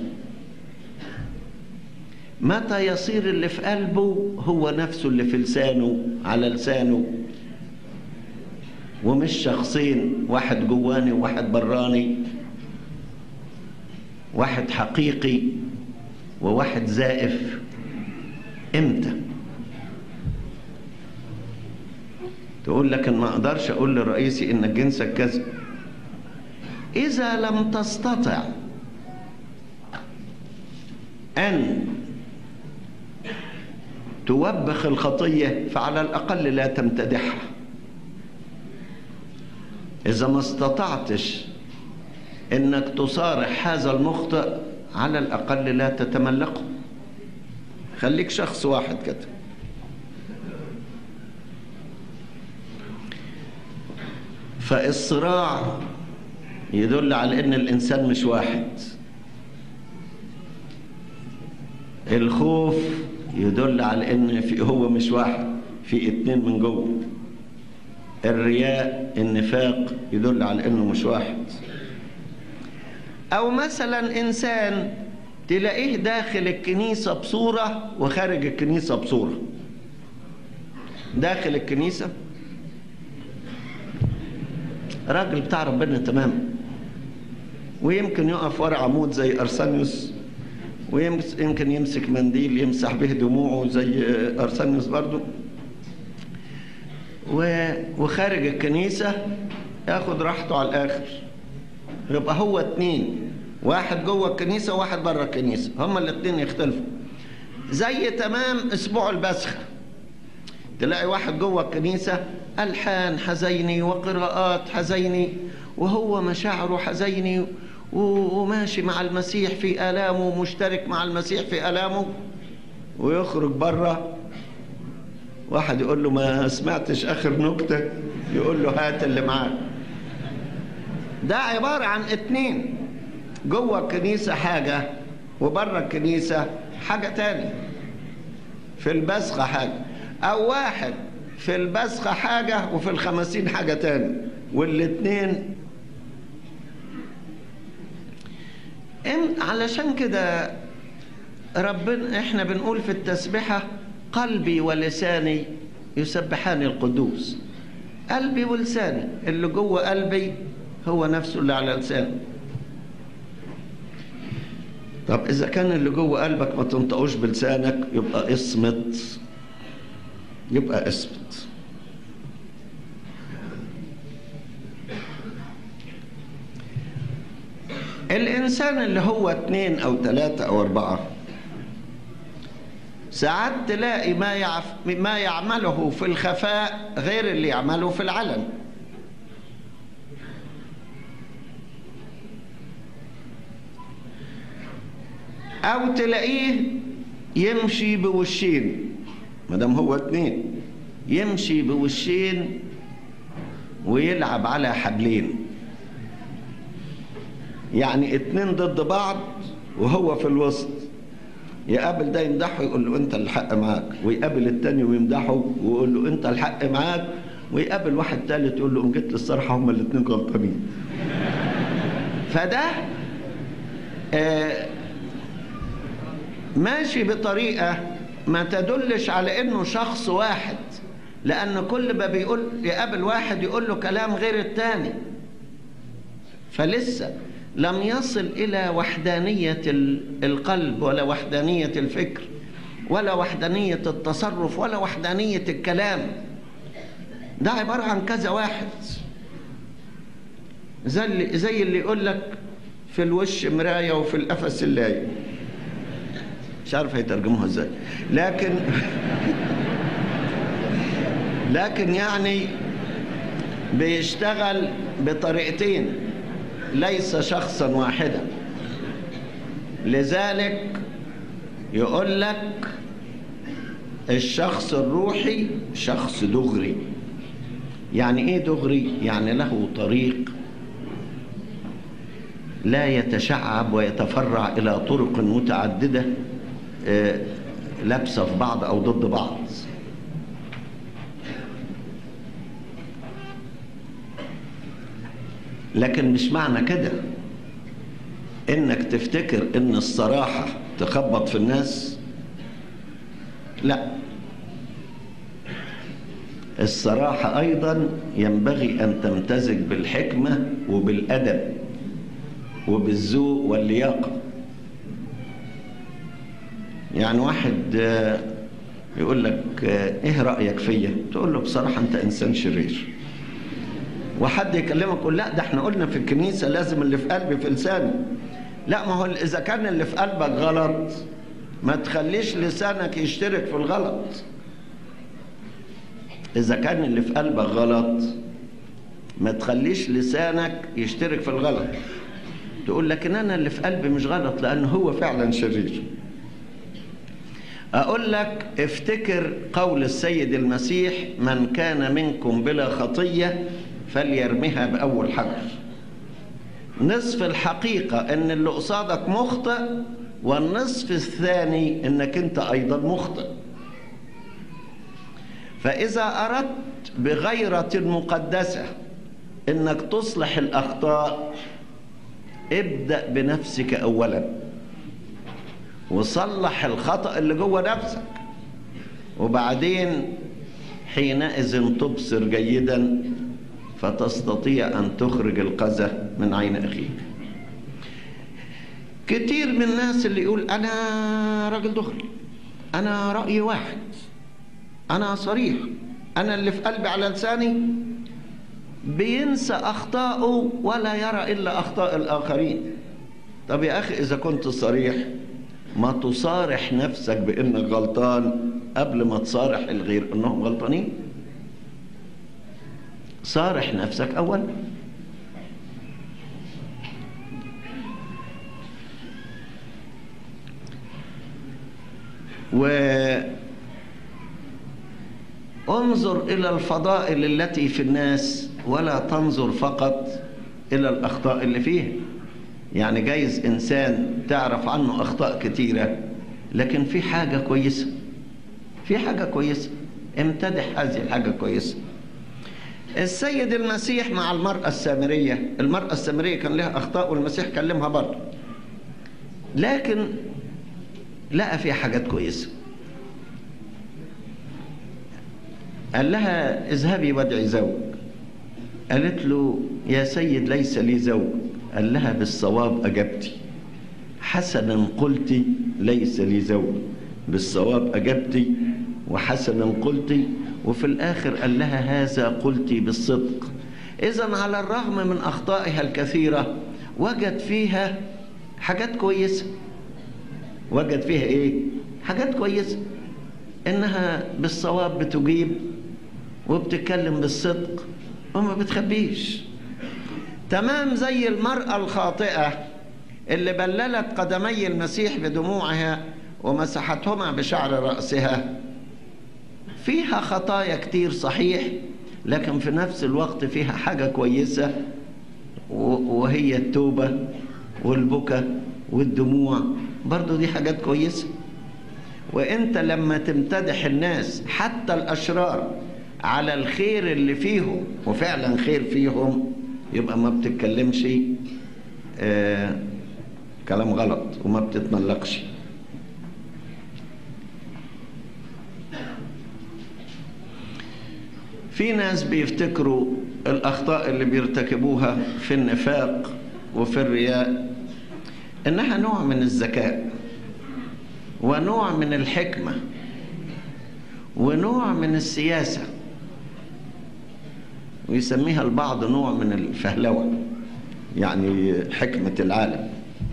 متى يصير اللي في قلبه هو نفسه اللي في لسانه على لسانه ومش شخصين واحد جواني وواحد براني واحد حقيقي وواحد زائف امتى تقول لكن ما اقدرش اقول لرئيسي انك جنسك كذا اذا لم تستطع أن توبخ الخطية فعلى الأقل لا تمتدحها إذا ما استطعتش إنك تصارح هذا المخطئ على الأقل لا تتملقه خليك شخص واحد كده فالصراع يدل على ان الانسان مش واحد الخوف يدل على ان في هو مش واحد في اتنين من جوه الرياء النفاق يدل على انه مش واحد او مثلا انسان تلاقيه داخل الكنيسة بصورة وخارج الكنيسة بصورة داخل الكنيسة راجل بتاع ربنا تمام ويمكن يقف ورا عمود زي أرسانيوس ويمكن يمسك منديل يمسح به دموعه زي أرسانيوس برضو وخارج الكنيسة ياخد راحته على الآخر يبقى هو اتنين واحد جوه الكنيسة وواحد بره الكنيسة هما الاتنين يختلفوا زي تمام اسبوع البسخة تلاقي واحد جوه الكنيسة ألحان حزيني وقراءات حزيني وهو مشاعره حزيني وماشي مع المسيح في آلامه ومشترك مع المسيح في آلامه ويخرج بره واحد يقول له ما سمعتش آخر نكتة يقول له هات اللي معاك ده عبارة عن اتنين جوه الكنيسة حاجة وبره الكنيسة حاجة تاني في البسخة حاجة أو واحد في البسخة حاجة وفي الخمسين حاجة تاني والاتنين علشان كده ربنا احنا بنقول في التسبحة قلبي ولساني يسبحان القدوس قلبي ولساني اللي جوه قلبي هو نفسه اللي على لساني طب إذا كان اللي جوه قلبك ما تنطقوش بلسانك يبقى اصمت يبقى اصمت الإنسان اللي هو اتنين أو تلاتة أو أربعة ساعات تلاقي ما يعف ما يعمله في الخفاء غير اللي يعمله في العلن أو تلاقيه يمشي بوشين ما دام هو اتنين يمشي بوشين ويلعب على حبلين يعني اتنين ضد بعض وهو في الوسط يقابل ده يمدحه يقول له انت الحق معاك ويقابل التاني ويمدحه ويقول له انت الحق معاك ويقابل واحد تالت يقول له ان جيت للصراحه هما الاتنين غلطانين فده آه ماشي بطريقه ما تدلش على انه شخص واحد لان كل ما بيقول يقابل واحد يقول له كلام غير التاني فلسه لم يصل الى وحدانيه القلب ولا وحدانيه الفكر ولا وحدانيه التصرف ولا وحدانيه الكلام ده عباره عن كذا واحد زي اللي, زي اللي يقول لك في الوش مرايه وفي القفص اللايه مش عارف هيترجموها ازاي لكن لكن يعني بيشتغل بطريقتين ليس شخصا واحدا لذلك يقول لك الشخص الروحي شخص دغري يعني ايه دغري يعني له طريق لا يتشعب ويتفرع الى طرق متعدده لابسه في بعض او ضد بعض لكن مش معنى كده انك تفتكر ان الصراحة تخبط في الناس لا الصراحة ايضا ينبغي ان تمتزج بالحكمة وبالادب وبالذوق واللياقة يعني واحد يقول لك ايه رأيك فيا تقول له بصراحة انت انسان شرير وحد يكلمك يقول لا ده احنا قلنا في الكنيسة لازم اللي في قلبي في لساني لا ما هو إذا كان اللي في قلبك غلط ما تخليش لسانك يشترك في الغلط إذا كان اللي في قلبك غلط ما تخليش لسانك يشترك في الغلط تقول لكن أنا اللي في قلبي مش غلط لأنه هو فعلا شرير أقول لك افتكر قول السيد المسيح من كان منكم بلا خطية فليرمها بأول حجر نصف الحقيقة ان اللي قصادك مخطئ والنصف الثاني انك انت ايضا مخطئ فاذا اردت بغيرة مقدسة انك تصلح الاخطاء ابدأ بنفسك اولا وصلح الخطأ اللي جوه نفسك وبعدين حينئذ تبصر جيدا فتستطيع أن تخرج القذى من عين أخيك كتير من الناس اللي يقول أنا راجل دغري أنا رأي واحد أنا صريح أنا اللي في قلبي على لساني بينسى أخطاءه ولا يرى إلا أخطاء الآخرين طب يا أخي إذا كنت صريح ما تصارح نفسك بأنك غلطان قبل ما تصارح الغير أنهم غلطانين صارح نفسك أولا و انظر إلى الفضائل التي في الناس ولا تنظر فقط إلى الأخطاء اللي فيها يعني جايز إنسان تعرف عنه أخطاء كتيرة لكن في حاجة كويسة في حاجة كويسة امتدح هذه الحاجة كويسة السيد المسيح مع المرأة السامرية المرأة السامرية كان لها أخطاء والمسيح كلمها برضه لكن لقى فيها حاجات كويسة قال لها اذهبي وادعي زوج قالت له يا سيد ليس لي زوج قال لها بالصواب أجبتي حسنا قلت ليس لي زوج بالصواب أجبتي وحسنا قلت وفي الآخر قال لها هذا قلت بالصدق إذا على الرغم من أخطائها الكثيرة وجد فيها حاجات كويسة وجد فيها إيه؟ حاجات كويسة إنها بالصواب بتجيب وبتتكلم بالصدق وما بتخبيش تمام زي المرأة الخاطئة اللي بللت قدمي المسيح بدموعها ومسحتهما بشعر رأسها فيها خطايا كتير صحيح لكن في نفس الوقت فيها حاجة كويسة وهي التوبة والبكى والدموع برضو دي حاجات كويسة وانت لما تمتدح الناس حتى الأشرار على الخير اللي فيهم وفعلا خير فيهم يبقى ما بتتكلمش آه كلام غلط وما بتتملقش في ناس بيفتكروا الأخطاء اللي بيرتكبوها في النفاق وفي الرياء إنها نوع من الذكاء ونوع من الحكمة ونوع من السياسة ويسميها البعض نوع من الفهلوة يعني حكمة العالم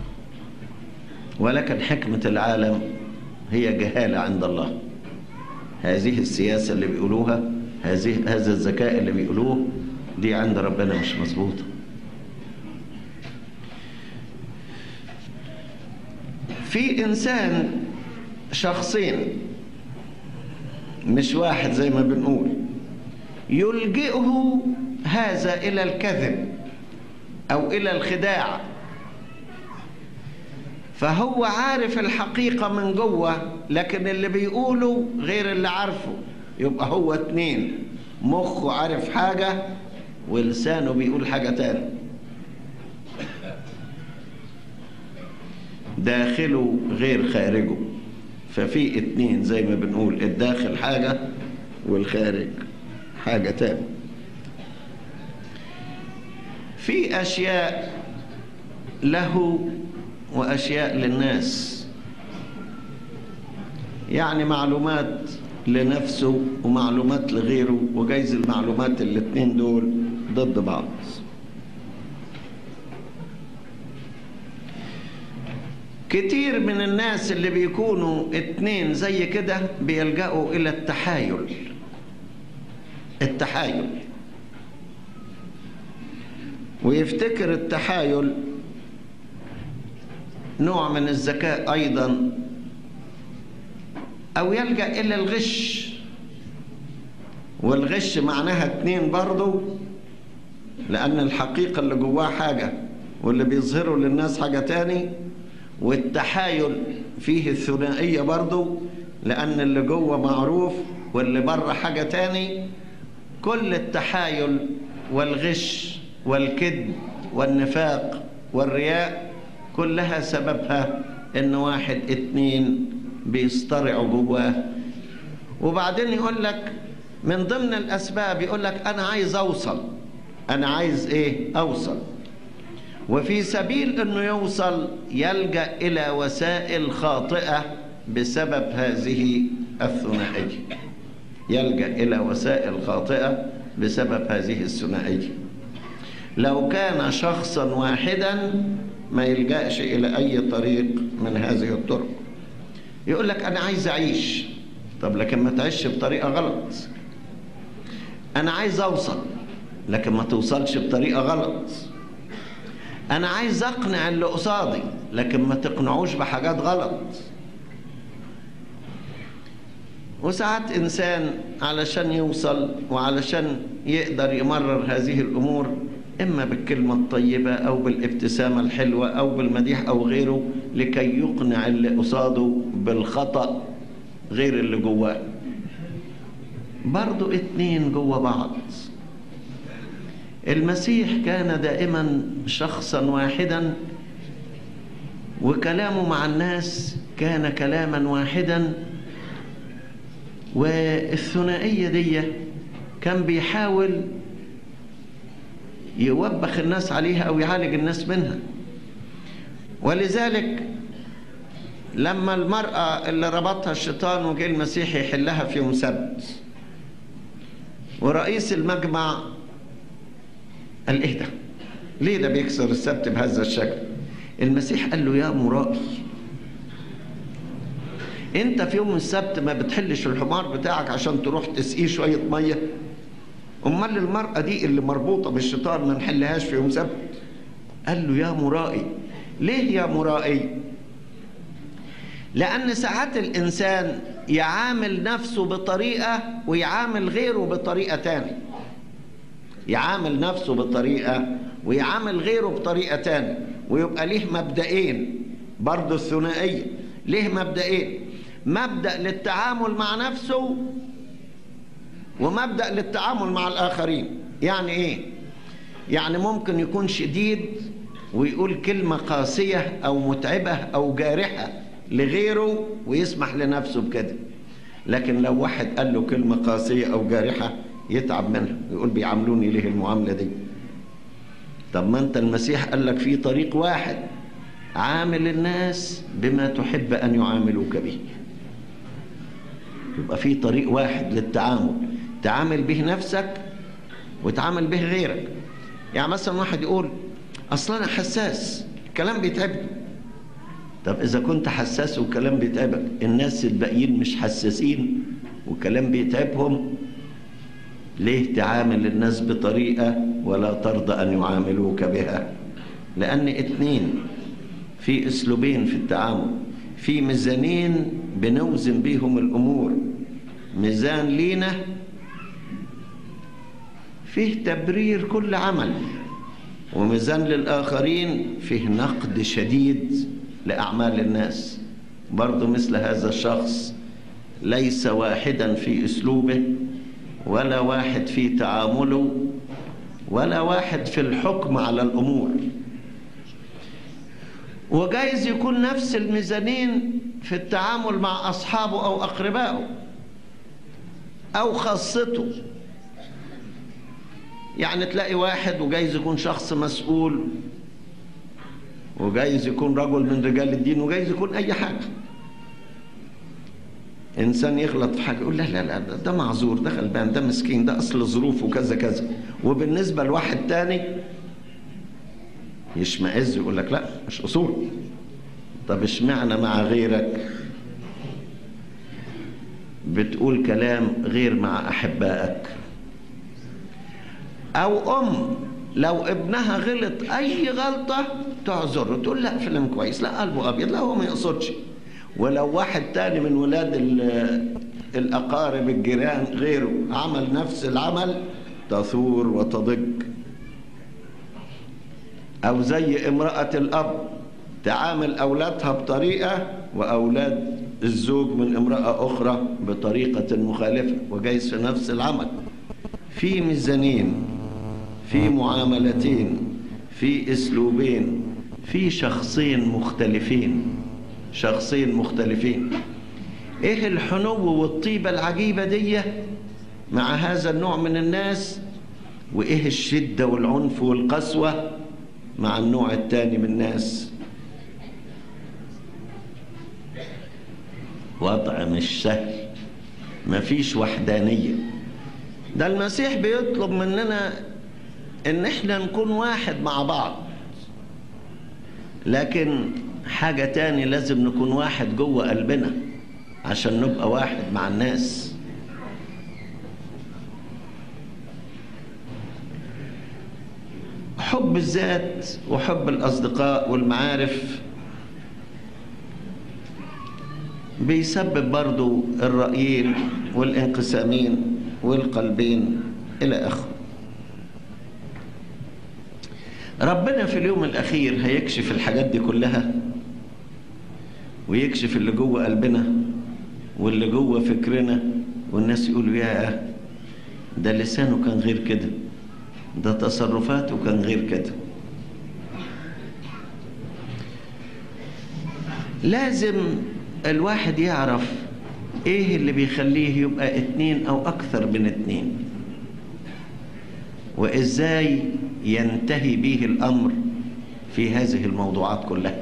ولكن حكمة العالم هي جهالة عند الله هذه السياسة اللي بيقولوها هذه هذا الذكاء اللي بيقولوه دي عند ربنا مش مظبوطه في انسان شخصين مش واحد زي ما بنقول يلجئه هذا الى الكذب او الى الخداع فهو عارف الحقيقة من جوه لكن اللي بيقوله غير اللي عارفه يبقى هو اتنين مخه عارف حاجة ولسانه بيقول حاجة تاني داخله غير خارجه ففي اتنين زي ما بنقول الداخل حاجة والخارج حاجة تاني في أشياء له وأشياء للناس يعني معلومات لنفسه ومعلومات لغيره وجايز المعلومات الاتنين دول ضد بعض كتير من الناس اللي بيكونوا اتنين زي كده بيلجأوا إلى التحايل التحايل ويفتكر التحايل نوع من الذكاء أيضا أو يلجأ إلى الغش والغش معناها اتنين برضو لأن الحقيقة اللي جواه حاجة واللي بيظهره للناس حاجة تاني والتحايل فيه الثنائية برضو لأن اللي جوه معروف واللي بره حاجة تاني كل التحايل والغش والكذب والنفاق والرياء كلها سببها ان واحد اتنين بيصطرعوا جواه وبعدين يقول لك من ضمن الاسباب يقول لك انا عايز اوصل انا عايز ايه اوصل وفي سبيل انه يوصل يلجا الى وسائل خاطئه بسبب هذه الثنائيه يلجا الى وسائل خاطئه بسبب هذه الثنائيه لو كان شخصا واحدا ما يلجاش الى اي طريق من هذه الطرق يقول لك انا عايز اعيش طب لكن ما تعيش بطريقه غلط انا عايز اوصل لكن ما توصلش بطريقه غلط انا عايز اقنع اللي قصادي لكن ما تقنعوش بحاجات غلط وساعات انسان علشان يوصل وعلشان يقدر يمرر هذه الامور اما بالكلمه الطيبه او بالابتسامه الحلوه او بالمديح او غيره لكي يقنع اللي قصاده بالخطا غير اللي جواه برضو اتنين جوا بعض المسيح كان دائما شخصا واحدا وكلامه مع الناس كان كلاما واحدا والثنائية دي كان بيحاول يوبخ الناس عليها أو يعالج الناس منها ولذلك لما المرأة اللي ربطها الشيطان وجه المسيح يحلها في يوم سبت ورئيس المجمع قال ايه ده ليه ده بيكسر السبت بهذا الشكل المسيح قال له يا مرائي انت في يوم السبت ما بتحلش الحمار بتاعك عشان تروح تسقيه شويه ميه امال المراه دي اللي مربوطه بالشيطان ما نحلهاش في يوم سبت قال له يا مرائي ليه يا مرائي لان ساعات الانسان يعامل نفسه بطريقه ويعامل غيره بطريقه تانية يعامل نفسه بطريقه ويعامل غيره بطريقه تانية ويبقى ليه مبدئين برضه الثنائيه ليه مبدئين مبدأ للتعامل مع نفسه ومبدأ للتعامل مع الآخرين يعني إيه؟ يعني ممكن يكون شديد ويقول كلمة قاسية أو متعبة أو جارحة لغيره ويسمح لنفسه بكده لكن لو واحد قال له كلمة قاسية أو جارحة يتعب منها يقول بيعاملوني ليه المعاملة دي طب ما أنت المسيح قال لك في طريق واحد عامل الناس بما تحب أن يعاملوك به يبقى في طريق واحد للتعامل تعامل به نفسك وتعامل به غيرك يعني مثلا واحد يقول اصلا انا حساس الكلام بيتعبني طب اذا كنت حساس والكلام بيتعبك الناس الباقيين مش حساسين والكلام بيتعبهم ليه تعامل الناس بطريقه ولا ترضى ان يعاملوك بها لان اتنين في اسلوبين في التعامل في ميزانين بنوزن بيهم الامور ميزان لينا فيه تبرير كل عمل وميزان للآخرين فيه نقد شديد لأعمال الناس برضو مثل هذا الشخص ليس واحدا في أسلوبه ولا واحد في تعامله ولا واحد في الحكم على الأمور وجايز يكون نفس الميزانين في التعامل مع أصحابه أو أقربائه أو خاصته يعني تلاقي واحد وجايز يكون شخص مسؤول وجايز يكون رجل من رجال الدين وجايز يكون أي حاجة إنسان يغلط في حاجة يقول لا لا لا ده معذور ده غلبان ده مسكين ده أصل ظروفه كذا كذا وبالنسبة لواحد تاني يشمئز يقول لك لا مش أصول طب اشمعنى مع غيرك بتقول كلام غير مع احبائك او ام لو ابنها غلط اي غلطه تعذره تقول لا فلان كويس لا قلبه ابيض لا هو ما يقصدش ولو واحد تاني من ولاد الاقارب الجيران غيره عمل نفس العمل تثور وتضج او زي امراه الاب تعامل اولادها بطريقه واولاد الزوج من امراه اخرى بطريقه مخالفه وجايز في نفس العمل في ميزانين في معاملتين في اسلوبين في شخصين مختلفين شخصين مختلفين ايه الحنو والطيبة العجيبة دي مع هذا النوع من الناس وايه الشدة والعنف والقسوة مع النوع التاني من الناس وضع مش سهل مفيش وحدانية ده المسيح بيطلب مننا ان احنا نكون واحد مع بعض لكن حاجة تاني لازم نكون واحد جوه قلبنا عشان نبقى واحد مع الناس حب الذات وحب الأصدقاء والمعارف بيسبب برضو الرأيين والانقسامين والقلبين إلى آخره ربنا في اليوم الأخير هيكشف الحاجات دي كلها ويكشف اللي جوه قلبنا واللي جوه فكرنا والناس يقولوا يا ده لسانه كان غير كده ده تصرفاته كان غير كده لازم الواحد يعرف ايه اللي بيخليه يبقى اتنين او اكثر من اتنين وازاي ينتهي به الامر في هذه الموضوعات كلها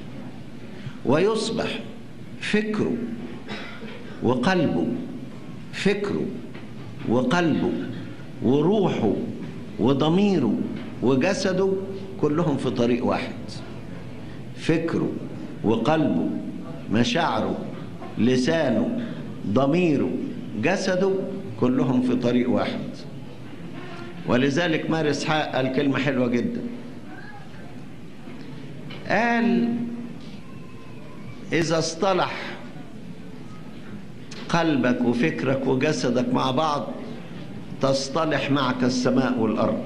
ويصبح فكره وقلبه فكره وقلبه وروحه وضميره وجسده كلهم في طريق واحد فكره وقلبه مشاعره لسانه ضميره جسده كلهم في طريق واحد ولذلك مارس حق قال كلمة حلوة جدا قال إذا اصطلح قلبك وفكرك وجسدك مع بعض تصطلح معك السماء والأرض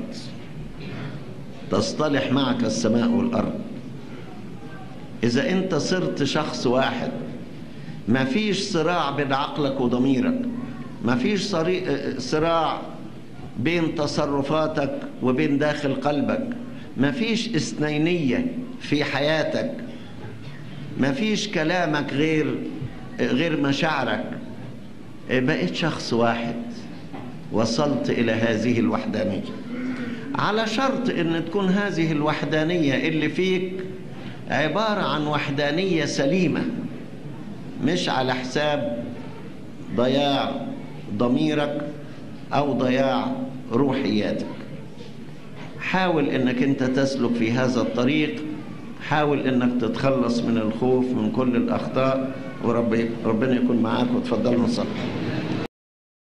تصطلح معك السماء والأرض إذا أنت صرت شخص واحد ما فيش صراع بين عقلك وضميرك ما فيش صراع بين تصرفاتك وبين داخل قلبك ما فيش اثنينية في حياتك ما فيش كلامك غير غير مشاعرك بقيت شخص واحد وصلت إلى هذه الوحدانية على شرط أن تكون هذه الوحدانية اللي فيك عبارة عن وحدانية سليمة مش على حساب ضياع ضميرك أو ضياع روحياتك حاول أنك أنت تسلك في هذا الطريق حاول أنك تتخلص من الخوف من كل الأخطاء وربنا يكون معاك وتفضلوا نصلي